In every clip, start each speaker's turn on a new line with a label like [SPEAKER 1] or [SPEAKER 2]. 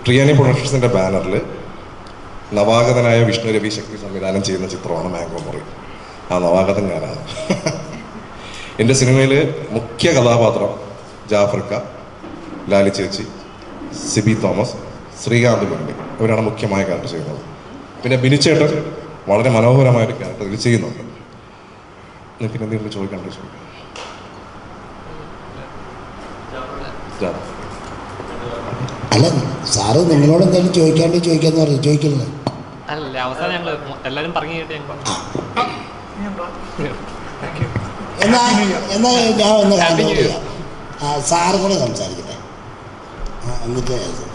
[SPEAKER 1] പ്രിയാനി പ്രൊഡക്ഷൻസിൻ്റെ ബാനറിൽ നവാഗതനായ വിഷ്ണു രവി ശക്തി സംവിധാനം ചെയ്യുന്ന ചിത്രമാണ് മാംഗോ മുറി ആ നവാഗതൻ ഞാനാണ് എൻ്റെ സിനിമയിൽ മുഖ്യ കഥാപാത്രം ജാഫർക്ക ലാലി ചേച്ചി സിബി തോമസ് ശ്രീകാന്ത് മുരളി ഇവരാണ് മുഖ്യമായ ക്യാരക്ടർ ചെയ്യുന്നത് പിന്നെ ബിനിച്ചേട്ടൻ വളരെ മനോഹരമായ ഒരു ക്യാരക്ടർ ഇതിൽ ചെയ്യുന്നുണ്ട് നിങ്ങൾക്ക് എന്തെങ്കിലും ചോദിക്കാണ്ട് ചോദിക്കാം ജാ-
[SPEAKER 2] അല്ല സാറ് നിങ്ങളോട് എന്തായാലും ചോദിക്കാണ്ട് ചോദിക്കാന്ന് പറഞ്ഞു ചോദിക്കില്ല
[SPEAKER 3] അല്ല അവസാനം ഞങ്ങൾ എല്ലാവരും പറഞ്ഞു കേട്ട് ഞങ്ങൾ
[SPEAKER 2] എന്നാ എന്നാ ഞാൻ ഒന്ന് hand over
[SPEAKER 3] Happy New Year.
[SPEAKER 2] ചെയ്യാം ആ സാറ് കൂടെ സംസാരിക്കട്ടെ ആ, എന്നിട്ട് ഞാൻ സംസാരിക്കാം.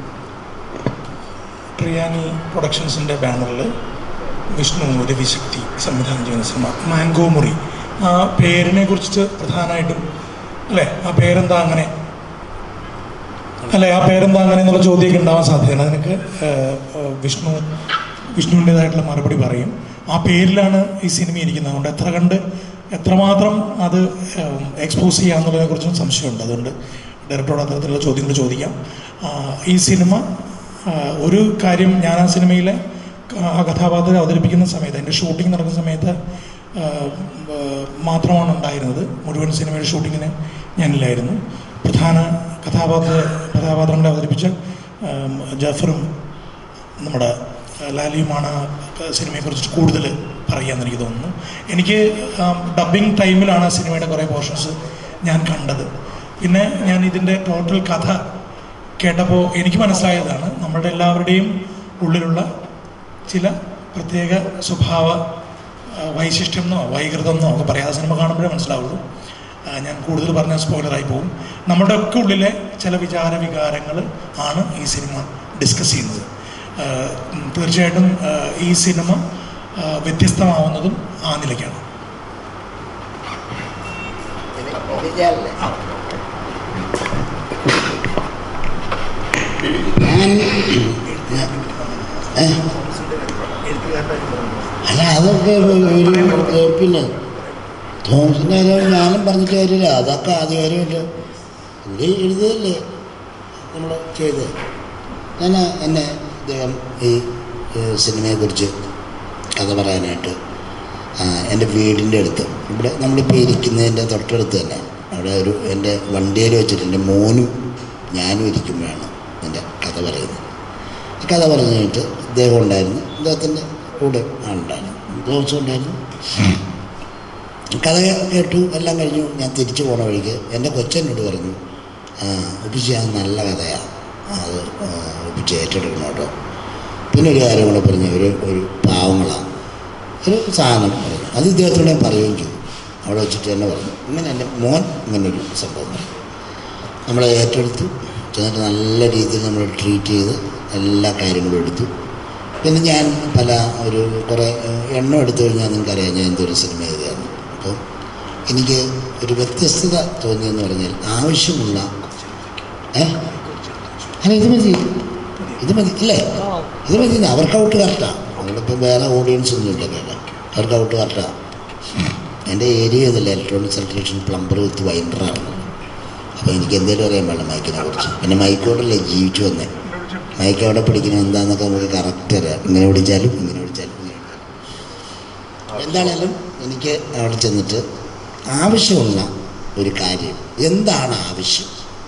[SPEAKER 4] പ്രിയാനി പ്രൊഡക്ഷൻസിൻ്റെ ബാനറിൽ വിഷ്ണു രവിശക്തി സംവിധാനം ചെയ്യുന്ന സിനിമ മാംഗോ മുറി ആ പേരിനെ കുറിച്ച് പ്രധാനമായിട്ടും അല്ലേ ആ പേരെന്താ അങ്ങനെ അല്ലേ ആ പേരെന്താ അങ്ങനെ എന്നുള്ള ചോദ്യമൊക്കെ ഉണ്ടാവാൻ സാധ്യതയാണ് അതിനൊക്കെ ഏഹ്, ഏഹ്, വിഷ്ണു വിഷ്ണുവിൻ്റെതായിട്ടുള്ള മറുപടി പറയും ആ പേരിലാണ് ഈ സിനിമ ഇരിക്കുന്നത് അതുകൊണ്ട് എത്ര കണ്ട് എത്രമാത്രം അത് എക്സ്പോസ് ചെയ്യാന്നുള്ളതിനെ കുറിച്ചും സംശയമുണ്ട് അതുകൊണ്ട് ഡയറക്ടറോട് അത്തരത്തിലുള്ള ചോദ്യങ്ങൾ ചോദിക്കാം ആ, ഈ സിനിമ ആ, ഒരു കാര്യം ഞാൻ ആ സിനിമയിലെ ആ കഥാപാത്രത്തെ അവതരിപ്പിക്കുന്ന സമയത്ത് എൻ്റെ ഷൂട്ടിംഗ് നടക്കുന്ന സമയത്ത് ആ, ആ, മാത്രമാണ് ഉണ്ടായിരുന്നത് മുഴുവൻ സിനിമയുടെ ഷൂട്ടിങ്ങിന് ഞാനില്ലായിരുന്നു പ്രധാന കഥാപാത്ര കഥാപാത്രങ്ങളെ അവതരിപ്പിച്ച ആം, ജാഫറും നമ്മുടെ ലാലിയുമാണ് ആ സിനിമയെക്കുറിച്ച് കൂടുതൽ പറയാമെന്ന് എനിക്ക് തോന്നുന്നു എനിക്ക് ഡബിങ് ടൈമിലാണ് ആ സിനിമയുടെ കുറേ പോർഷൻസ് ഞാൻ കണ്ടത് പിന്നെ ഞാൻ ഇതിൻ്റെ ടോട്ടൽ കഥ കേട്ടപ്പോൾ എനിക്ക് മനസ്സിലായതാണ് നമ്മളുടെ എല്ലാവരുടെയും ഉള്ളിലുള്ള ചില പ്രത്യേക സ്വഭാവ ആ, വൈശിഷ്ട്യം എന്നോ വൈകൃതം എന്നോ ഒക്കെ പറയാതെ സിനിമ കാണുമ്പോഴേ മനസ്സിലാവുള്ളൂ ആ, ഞാൻ കൂടുതൽ പറഞ്ഞ സ്പോയിലറായി പോകും നമ്മുടെ ഒക്കെ ഉള്ളിലെ ചില വിചാര വികാരങ്ങൾ ആണ് ഈ സിനിമ ഡിസ്കസ് ചെയ്യുന്നത് ആ, ഉം, തീർച്ചയായിട്ടും ആ, ഈ സിനിമ ആ, വ്യത്യസ്തമാവുന്നതും ആ നിലയ്ക്കാണ്
[SPEAKER 2] ഞാൻ ഏ? അല്ല അതൊക്കെ ഒരു ഏ, പിന്നെ തോമസിൻ്റെ കാര്യം ഞാനും പറഞ്ഞിട്ട് കാര്യമില്ല അതൊക്കെ ആദ്യകാര്യമായിട്ട് പുള്ളി എഴുതിയതല്ലേ നമ്മൾ ചെയ്തത് ഞാൻ എന്നെ ഇദ്ദേഹം ഈ ഏ, സിനിമയെക്കുറിച്ച് കഥ പറയാനായിട്ട് ആ, എൻ്റെ വീടിൻ്റെ അടുത്ത് ഇവിടെ നമ്മളിപ്പോൾ ഇരിക്കുന്നതിൻ്റെ തൊട്ടടുത്ത് തന്നെ അവിടെ ഒരു എൻ്റെ വണ്ടിയിൽ വെച്ചിട്ട് എൻ്റെ മോനും ഞാനും ഇരിക്കുമ്പോഴാണ് എൻ്റെ കഥ പറയുന്നത് ഈ കഥ പറഞ്ഞു കഴിഞ്ഞിട്ട് ഇദ്ദേഹം ഉണ്ടായിരുന്നു ഇദ്ദേഹത്തിൻ്റെ കൂടെ ആളുണ്ടായിരുന്നു ദിവസം ഉണ്ടായിരുന്നു കഥ കേട്ടു എല്ലാം കഴിഞ്ഞു ഞാൻ തിരിച്ചു പോണ വഴിക്ക് എൻ്റെ കൊച്ചനോട് പറഞ്ഞു ആ ഒപ്പിച്ച് അത് നല്ല കഥയാണ് അത് ആ, ഒപ്പിച്ച് ഏറ്റെടുക്കണം കേട്ടോ പിന്നെ ഒരു കാര്യം കൂടെ പറഞ്ഞു ഒരു ഒരു പാവങ്ങളാണ് ഒരു സാധനം പറഞ്ഞു അത് ഇദ്ദേഹത്തോട് ഞാൻ പറയുകയും ചെയ്തു അവിടെ വെച്ചിട്ട് തന്നെ പറഞ്ഞു ഇങ്ങനെ എൻ്റെ മോൻ ഇങ്ങനൊരു സംഭവം പറഞ്ഞു നമ്മളെ ഏറ്റെടുത്തു ചെന്നിട്ട് നല്ല രീതിയിൽ നമ്മൾ ട്രീറ്റ് ചെയ്ത് എല്ലാ കാര്യങ്ങളും എടുത്തു പിന്നെ ഞാൻ പല ഒരു കുറേ ഏഹ്, എണ്ണം എടുത്തു കഴിഞ്ഞാൽ നിങ്ങൾക്കറിയാം ഞാൻ എന്തൊരു സിനിമ എഴുതിയാണ് അപ്പോൾ എനിക്ക് ഒരു വ്യത്യസ്തത തോന്നിയെന്ന് പറഞ്ഞാൽ ആവശ്യമുള്ള ഏ അല്ല ഇത് മതി ഇത് മതി ഇല്ലേ ഇത് മതി അവർക്ക് ഔട്ട് കറക്റ്റാണ് നമ്മളിപ്പോൾ വേറെ ഓഡിയൻസ് ഒന്നും ഇല്ല കേട്ടോ അവർക്ക് ഔട്ട് കറക്റ്റാണ് എൻ്റെ ഏരിയ ഇതല്ല ഇലക്ട്രോണിക്സ് ഇലക്ട്രീഷ്യൻ പ്ലംബർ വിത്ത് വൈൻഡറാണ് അപ്പോൾ എനിക്ക് എന്തെങ്കിലും അറിയാൻ വേണ്ട മൈക്കിനെ കുറിച്ച് പിന്നെ മൈക്കോടല്ലേ ജീവിച്ചു വന്നേ മൈക്ക് എവിടെ പിടിക്കണം എന്താണെന്നൊക്കെ നമുക്ക് കറക്റ്റ് അറിയാം ഇങ്ങനെ പിടിച്ചാലും ഇങ്ങനെ പിടിച്ചാലും ഇങ്ങനെ പിടിച്ചാലും. എന്താണേലും എനിക്ക് അവിടെ ചെന്നിട്ട് ആവശ്യമുള്ള ഒരു കാര്യം എന്താണ് ആവശ്യം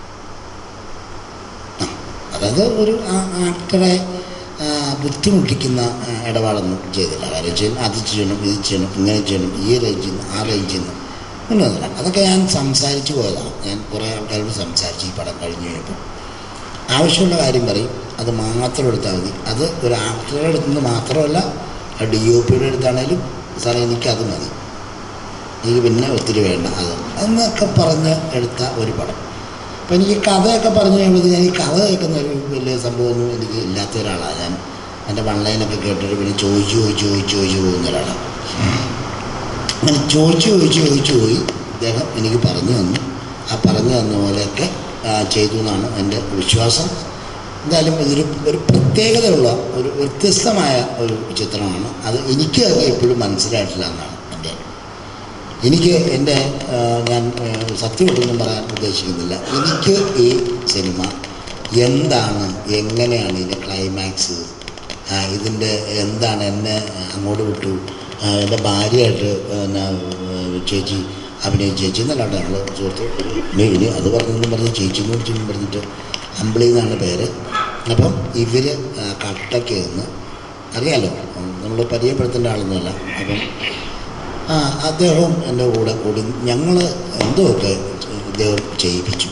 [SPEAKER 2] ആ, അതായത് ഒരു ആ- ആക്ടറെ ആ, ബുദ്ധിമുട്ടിക്കുന്ന ആ, ഇടപാടൊന്നും ചെയ്തില്ല കാര്യം ചെയ്യണം അത് ചെയ്യണം ഇത് ചെയ്യണം ഇങ്ങനെ ചെയ്യണം ഈ റേഞ്ചിൽ നിന്ന് ആ റേഞ്ചിൽ നിന്ന് ഒന്നുമില്ല അതൊക്കെ ഞാൻ സംസാരിച്ചു പോയതാണ് ഞാൻ കുറേ ആൾക്കാരോട് സംസാരിച്ച് ഈ പടം കഴിഞ്ഞ് കഴിഞ്ഞപ്പോൾ ആവശ്യമുള്ള കാര്യം പറയും അത് മാത്രം എടുത്താൽ മതി അത് ഒരു ആക്ടറുടെ അടുത്ത് നിന്ന് മാത്രമല്ല ഡി ഒ പിയുടെ അടുത്താണേലും സാറേ എനിക്കത് മതി എനിക്ക് പിന്നെ ഒത്തിരി വേണ്ട അത് എന്നൊക്കെ പറഞ്ഞ് എടുത്ത ഒരു പടം അപ്പോൾ എനിക്ക് കഥയൊക്കെ പറഞ്ഞു കഴിയുമ്പോൾ ഞാൻ ഈ കഥ കേൾക്കുന്ന ഒരു വലിയ സംഭവമൊന്നും എനിക്ക് ഇല്ലാത്ത ഒരാളാണ് ഞാൻ എൻ്റെ വൺലൈനൊക്കെ കേട്ടിട്ട് പിന്നെ ചോദിച്ചു ചോദിച്ചു ചോദിച്ചു ചോദിച്ചു പോകുന്ന ഒരാളാണ് അങ്ങനെ ചോദിച്ചു ചോദിച്ചു ചോദിച്ചു പോയി അദ്ദേഹം എനിക്ക് പറഞ്ഞു തന്നു ആ പറഞ്ഞു തന്ന പോലെയൊക്കെ ആ, ചെയ്തു എന്നാണ് എൻ്റെ വിശ്വാസം എന്തായാലും ഇതൊരു ഒരു പ്രത്യേകതയുള്ള ഒരു വ്യത്യസ്തമായ ഒരു ചിത്രമാണ് അത് എനിക്ക് അത് എപ്പോഴും മനസ്സിലായിട്ടില്ല എന്നാണ് എൻ്റെ എനിക്ക് എൻ്റെ ആ, ഞാൻ ആ, സത്യമായിട്ടൊന്നും പറയാൻ ഉദ്ദേശിക്കുന്നില്ല എനിക്ക് ഈ സിനിമ എന്താണ് എങ്ങനെയാണ് ഇതിൻ്റെ ക്ലൈമാക്സ് ആ, ഇതിൻ്റെ എന്താണ് എന്നെ അങ്ങോട്ട് വിട്ടു ആ, എൻ്റെ ഭാര്യയായിട്ട് പിന്നെ ചേച്ചി അഭിനയ ചേച്ചി എന്നല്ലാണ്ട് ഞങ്ങൾ സുഹൃത്ത് ഇനി ഇനി അത് പറഞ്ഞെന്നും പറഞ്ഞ് ചേച്ചി എന്ന് വിളിച്ചെന്നും പറഞ്ഞിട്ട് അമ്പിളി എന്നാണ് പേര് അപ്പം ഇവർ കട്ടയ്ക്ക് നിന്ന് അറിയാലോ നമ്മൾ പരിചയപ്പെടുത്തേണ്ട ആളൊന്നുമല്ല അപ്പം ആ അദ്ദേഹവും എൻ്റെ കൂടെ കൂടി ഞങ്ങൾ എന്തൊക്കെ ഇദ്ദേഹം ചെയ്യിപ്പിച്ചു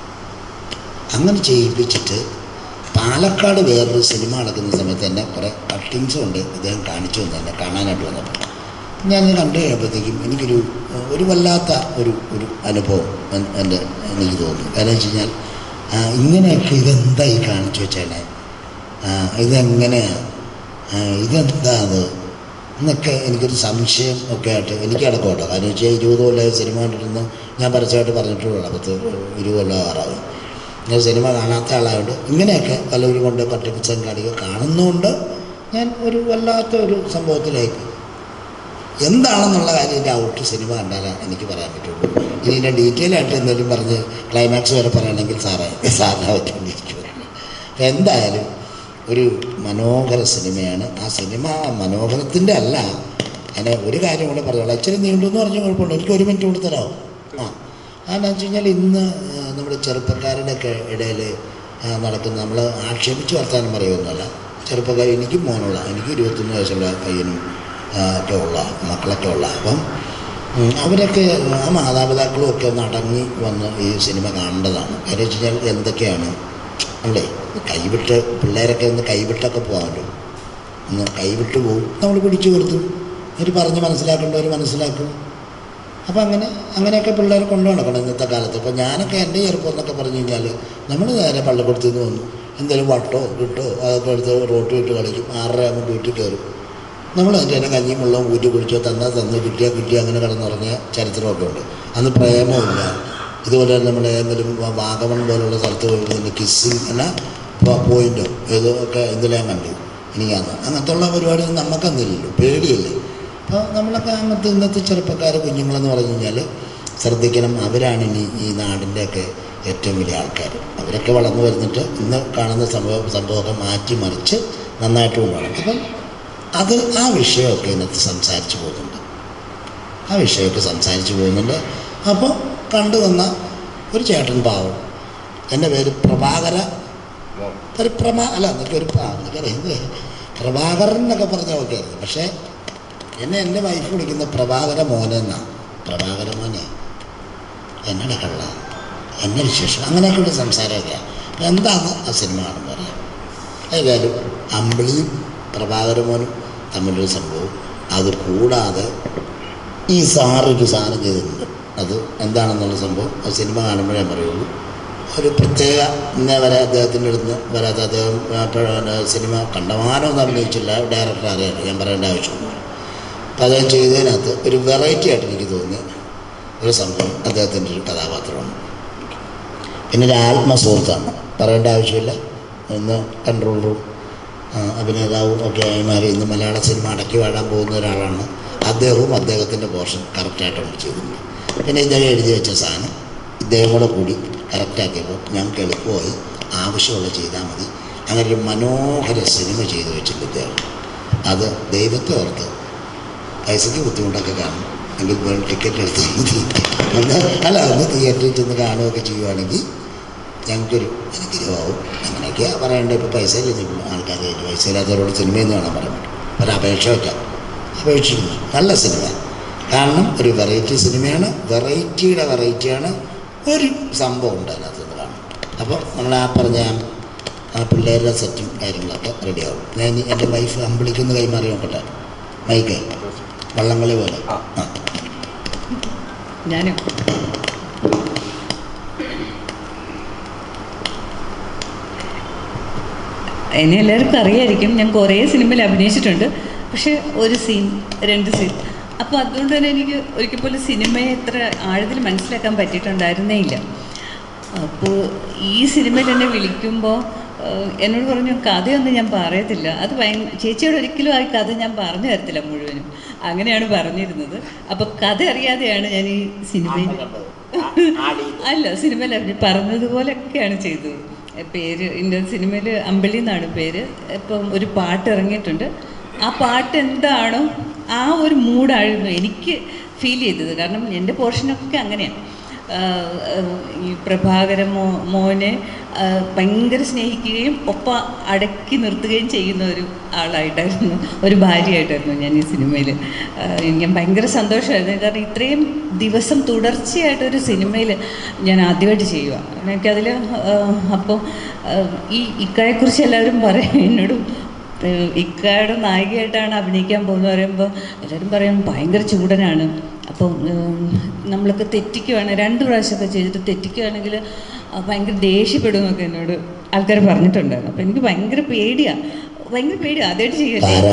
[SPEAKER 2] അങ്ങനെ ചെയ്യിപ്പിച്ചിട്ട് പാലക്കാട് വേറൊരു സിനിമ നടക്കുന്ന സമയത്ത് എന്നെ കുറേ കട്ടിങ്സ് കൊണ്ട് ഇദ്ദേഹം കാണിച്ചു തന്നെ എന്നെ കാണാനായിട്ട് വന്നപ്പോൾ ഞാൻ കണ്ടു കഴിയുമ്പോഴത്തേക്കും എനിക്കൊരു ഒരു വല്ലാത്ത ഒരു ഒരു അനുഭവം എൻ- എൻ്റെ എനിക്ക് തോന്നി കാരണം വെച്ച് കഴിഞ്ഞാൽ ആ, ഇങ്ങനെയൊക്കെ ഇതെന്താ ഈ കാണിച്ചു വെച്ചേനെ ആ, ഇതെങ്ങനെയാണ് ആ, ഇതെന്താ അത് എന്നൊക്കെ എനിക്കൊരു സംശയം ഒക്കെ ആയിട്ട് എനിക്ക് അടക്കം കേട്ടോ കാരണം വെച്ചാൽ ഇരുപത് കൊല്ലം സിനിമ കണ്ടിരുന്ന് ഞാൻ പരസ്യമായിട്ട് പറഞ്ഞിട്ടുള്ളൂ പത്ത് ഇരുപത് കൊല്ലം ആറാവും ഞാൻ സിനിമ കാണാത്ത ആളായതുകൊണ്ട് ഇങ്ങനെയൊക്കെ പലവരും കൊണ്ട് പട്ടിപ്പിച്ചം കാണിക്കുക കാണുന്നതുകൊണ്ട് ഞാൻ ഒരു വല്ലാത്ത ഒരു സംഭവത്തിലേക്ക് എന്താണെന്നുള്ള കാര്യം എൻ്റെ ഔട്ട് സിനിമ കണ്ടാലാണ് എനിക്ക് പറയാൻ പറ്റുള്ളൂ ഇനി എൻ്റെ ഡീറ്റെയിൽ ആയിട്ട് എന്തെങ്കിലും പറഞ്ഞ് ക്ലൈമാക്സ് വരെ പറയണമെങ്കിൽ സാറേ സാറിനെ പറ്റുകൊണ്ടിരിക്കും എന്തായാലും ഒരു മനോഹര സിനിമയാണ് ആ സിനിമ മനോഹരത്തിൻ്റെ അല്ല ഞാൻ ഒരു കാര്യം കൂടെ പറഞ്ഞോളാം ഇച്ചിരി നീണ്ടു എന്ന് പറഞ്ഞാൽ കുഴപ്പമില്ല എനിക്ക് ഒരു മിനിറ്റ് കൂടെ തരാമോ ആ അതെന്നു വെച്ച് കഴിഞ്ഞാൽ ഇന്ന് ആ, നമ്മുടെ ചെറുപ്പക്കാരുടെയൊക്കെ ഇടയിൽ നടക്കുന്ന നമ്മൾ ആക്ഷേപിച്ച് വർത്താനം പറയുമൊന്നുമല്ല ചെറുപ്പക്കാർ എനിക്കും മോനുള്ള എനിക്ക് ഇരുപത്തൊന്ന് വയസ്സുള്ള പയ്യനും ആ, ഒക്കെ ഉള്ള മക്കളൊക്കെ ഉള്ള അപ്പം ഉം, അവരൊക്കെ ആ മാതാപിതാക്കളും ഒക്കെ ഒന്ന് അടങ്ങി വന്ന് ഈ സിനിമ കാണേണ്ടതാണ് കാര്യം വെച്ച് കഴിഞ്ഞാൽ എന്തൊക്കെയാണ് അല്ലേ കൈവിട്ട് പിള്ളേരൊക്കെ ഒന്ന് കൈവിട്ടൊക്കെ പോകാമല്ലോ ഒന്ന് കൈവിട്ട് പോകും നമ്മൾ പിടിച്ചു കൊടുത്തു ഇവർ പറഞ്ഞ് മനസ്സിലാക്കേണ്ടവർ മനസ്സിലാക്കും അപ്പോൾ അങ്ങനെ അങ്ങനെയൊക്കെ പിള്ളേരെ കൊണ്ടു നടക്കണം ഇന്നത്തെ കാലത്ത് ഇപ്പോൾ ഞാനൊക്കെ എൻ്റെ ചെറുപ്പം എന്നൊക്കെ പറഞ്ഞു കഴിഞ്ഞാൽ നമ്മൾ നേരെ പള്ളിക്കൂടത്തിൽ നിന്ന് വന്നു എന്തെങ്കിലും വട്ടോ കിട്ടോ അതൊക്കെ എടുത്ത് റോട്ടിൽ വിട്ട് കളിക്കും ആറര ആകുമ്പോൾ വീട്ടിൽ കയറും നമ്മൾ അതിൻ്റെ തന്നെ കഞ്ഞിയും വെള്ളവും ഊറ്റി കുടിച്ചോ തന്നാൽ തന്ന് കിട്ടിയാൽ കിട്ടിയാൽ അങ്ങനെ കിടന്നുറങ്ങിയ ചരിത്രമൊക്കെ ഉണ്ട് അന്ന് പ്രേമമില്ല ഇതുപോലെ തന്നെ നമ്മുടെ ഏതെങ്കിലും വാ- വാഗമൺ പോലുള്ള സ്ഥലത്ത് പോയി കിസ്സിങ് അല്ല പോയിൻ്റോ ഏതോ ഒക്കെ എന്തെല്ലാം കണ്ടു എനിക്കന്ന് അങ്ങനത്തെ ഉള്ള പരിപാടിയൊന്നും നമുക്കന്നില്ലല്ലോ പേടിയല്ലേ അപ്പോൾ നമ്മളൊക്കെ അങ്ങനത്തെ ഇന്നത്തെ ചെറുപ്പക്കാർ കുഞ്ഞുങ്ങളെന്ന് പറഞ്ഞു കഴിഞ്ഞാൽ ശ്രദ്ധിക്കണം അവരാണ് ഇനി ഈ നാടിൻ്റെയൊക്കെ ഏറ്റവും വലിയ ആൾക്കാർ അവരൊക്കെ വളർന്നു വരുന്നിട്ട് ഇന്ന് കാണുന്ന സംഭവം സംഭവമൊക്കെ മാറ്റിമറിച്ച് നന്നായിട്ട് കൊണ്ടുപോകണം അപ്പം അത് ആ വിഷയമൊക്കെ ഇതിനകത്ത് സംസാരിച്ച് പോകുന്നുണ്ട് ആ വിഷയമൊക്കെ സംസാരിച്ച് പോകുന്നുണ്ട് അപ്പോൾ കണ്ടു വന്ന ഒരു ചേട്ടൻ പാവം എൻ്റെ പേര് പ്രഭാകര ഒരു പ്രമാ അല്ല എന്നൊക്കെ ഒരു പാ എനിക്കറിയാം പ്രഭാകരൻ എന്നൊക്കെ പറഞ്ഞാൽ ഓക്കെ ആയിരുന്നു പക്ഷേ എന്നെ എൻ്റെ വൈഫ് വിളിക്കുന്ന പ്രഭാകര മോനെന്നാണ് പ്രഭാകര മോനെ എന്നട കള്ള എന്നെ വിശേഷം അങ്ങനെയൊക്കെയുള്ള സംസാരമൊക്കെയാണ് എന്താണ് ആ സിനിമ കാണുമ്പോൾ അറിയാം ഏതായാലും അമ്പിളിയും പ്രഭാകരമോനും തമ്മിലൊരു സംഭവം അത് കൂടാതെ ഈ സാറൊരു സാധനം ചെയ്തിട്ടുണ്ട് അത് എന്താണെന്നുള്ള സംഭവം ആ സിനിമ കാണുമ്പോഴേ പറയുള്ളൂ ഒരു പ്രത്യേക ഇന്നേ വരെ അദ്ദേഹത്തിൻ്റെ അടുത്ത് വരാത്ത അദ്ദേഹം ആ, പിന്നെ സിനിമ കണ്ടമാനമൊന്നും അഭിനയിച്ചില്ല ഡയറക്ടർ അറിയാം ഞാൻ പറയേണ്ട ആവശ്യമൊന്നുമില്ല അപ്പം അദ്ദേഹം ചെയ്തതിനകത്ത് ഒരു വെറൈറ്റി ആയിട്ട് എനിക്ക് തോന്നിയ ഒരു സംഭവം അദ്ദേഹത്തിൻ്റെ ഒരു കഥാപാത്രമാണ് പിന്നെ ഒരു ആത്മസുഹൃത്താണ് പറയേണ്ട ആവശ്യമില്ല ഇന്ന് കൺട്രോൾ റൂം ആ, അഭിനേതാവും ഒക്കെ ആയി മാറി ഇന്ന് മലയാള സിനിമ അടക്കി വാഴാൻ പോകുന്ന ഒരാളാണ് അദ്ദേഹവും അദ്ദേഹത്തിൻ്റെ പോർഷൻ കറക്റ്റായിട്ടാണ് ചെയ്തിട്ടുണ്ട് പിന്നെ ഇദ്ദേഹം എഴുതി വെച്ച സാധനം ഇദ്ദേഹം കൂടെ കൂടി കറക്റ്റാക്കിയപ്പോൾ ഞങ്ങൾക്ക് എളുപ്പമായി ആവശ്യമുള്ള ചെയ്താൽ മതി അങ്ങനെ ഒരു മനോഹര സിനിമ ചെയ്തു വെച്ചിട്ടുണ്ട് ഇദ്ദേഹം അത് ദൈവത്തെ ഓർത്ത് പൈസയ്ക്ക് ബുദ്ധിമുട്ടൊക്കെ കാണും എങ്കിൽ പോയി ടിക്കറ്റ് എടുത്ത് ഒന്ന് അല്ല ഒന്ന് തിയേറ്ററിൽ ചെന്ന് കാണുകയൊക്കെ ചെയ്യുവാണെങ്കിൽ ഞങ്ങൾക്കൊരു അനുഗ്രഹമാവും അങ്ങനെയൊക്കെയാണ് പറയേണ്ടത് ഇപ്പോൾ പൈസ ഇല്ലെങ്കിൽ ആൾക്കാർ പൈസ ഇല്ലാത്തവരോട് സിനിമയിൽ നിന്ന് കാണാൻ പറയാൻ പറ്റും ഒരപേക്ഷ വയ്ക്കാം അപേക്ഷിക്കുന്നു നല്ല സിനിമ കാരണം ഒരു വെറൈറ്റി സിനിമയാണ് വെറൈറ്റിയുടെ വെറൈറ്റിയാണ് ഒരു സംഭവം ഉണ്ട് അതിനകത്ത് നിന്ന് കാണും അപ്പോൾ നമ്മൾ ആ പറഞ്ഞ ആ പിള്ളേരുടെ സെറ്റും കാര്യങ്ങളൊക്കെ റെഡിയാവും ഞാൻ ഇനി എൻ്റെ വൈഫ് അമ്പിളിക്കൊന്ന് കൈമാറി നോക്കട്ടെ മൈക്ക് വള്ളംകളി പോലെ
[SPEAKER 1] ആ.
[SPEAKER 2] ആ
[SPEAKER 5] ഞാനും എന്നെ എല്ലാവർക്കും അറിയായിരിക്കും ഞാൻ കുറേ സിനിമയിൽ അഭിനയിച്ചിട്ടുണ്ട് പക്ഷേ ഒരു സീൻ രണ്ട് സീൻ അപ്പോൾ അതുകൊണ്ട് തന്നെ എനിക്ക് ഒരിക്കൽ പോലും സിനിമയെ എത്ര ആഴത്തിൽ മനസ്സിലാക്കാൻ പറ്റിയിട്ടുണ്ടായിരുന്നേ ഇല്ല അപ്പോൾ ഈ സിനിമയിൽ എന്നെ വിളിക്കുമ്പോൾ ഏഹ്, എന്നോട് പറഞ്ഞു കഥയൊന്നും ഞാൻ പറയത്തില്ല അത് ഭയ ചേച്ചിയോട് ഒരിക്കലും ആ കഥ ഞാൻ പറഞ്ഞു തരത്തില്ല മുഴുവനും അങ്ങനെയാണ് പറഞ്ഞിരുന്നത് അപ്പോൾ കഥ അറിയാതെയാണ് ഞാൻ ഈ സിനിമയിൽ അല്ല സിനിമയിൽ അഭിനയം പറഞ്ഞതുപോലെയൊക്കെയാണ് ചെയ്തത് പേര് ഇന്ത്യൻ സിനിമയിൽ അമ്പിളി എന്നാണ് പേര് ഇപ്പം ഒരു പാട്ട് ഇറങ്ങിയിട്ടുണ്ട് ആ പാട്ട് എന്താണോ ആ ഒരു മൂഡായിരുന്നു എനിക്ക് ഫീൽ ചെയ്തത് കാരണം എൻ്റെ പോർഷനൊക്കെ അങ്ങനെയാണ് ആഹ് ആഹ് ഈ പ്രഭാകര മോ മോനെ ആഹ് ഭയങ്കര സ്നേഹിക്കുകയും ഒപ്പം അടക്കി നിർത്തുകയും ചെയ്യുന്ന ഒരു ആളായിട്ടായിരുന്നു ഒരു ഭാര്യയായിട്ടായിരുന്നു ഞാൻ ഈ സിനിമയിൽ ഞാൻ ഭയങ്കര സന്തോഷമായിരുന്നു കാരണം ഇത്രയും ദിവസം തുടർച്ചയായിട്ടൊരു സിനിമയിൽ ഞാൻ ആദ്യമായിട്ട് ചെയ്യുക എനിക്കതിൽ അപ്പോൾ ഈ ഇക്കയെക്കുറിച്ച് എല്ലാവരും പറയും എന്നോടും ഏഹ് ഇക്കയുടെ നായികയായിട്ടാണ് അഭിനയിക്കാൻ പോകുന്നത് പറയുമ്പോൾ എല്ലാവരും പറയും ഭയങ്കര ചൂടനാണ് അപ്പം ഉം, നമ്മളൊക്കെ തെറ്റിക്കുവാണ് രണ്ട് പ്രാവശ്യമൊക്കെ ചെയ്തിട്ട് തെറ്റിക്കുവാണെങ്കിൽ ആ, ഭയങ്കര ദേഷ്യപ്പെടുമെന്നൊക്കെ എന്നോട് ആൾക്കാർ പറഞ്ഞിട്ടുണ്ടായിരുന്നു അപ്പം എനിക്ക് ഭയങ്കര പേടിയാണ് ഭയങ്കര പേടിയാണ് ആദ്യമായിട്ട് ചെയ്യല്ലേ
[SPEAKER 2] പാര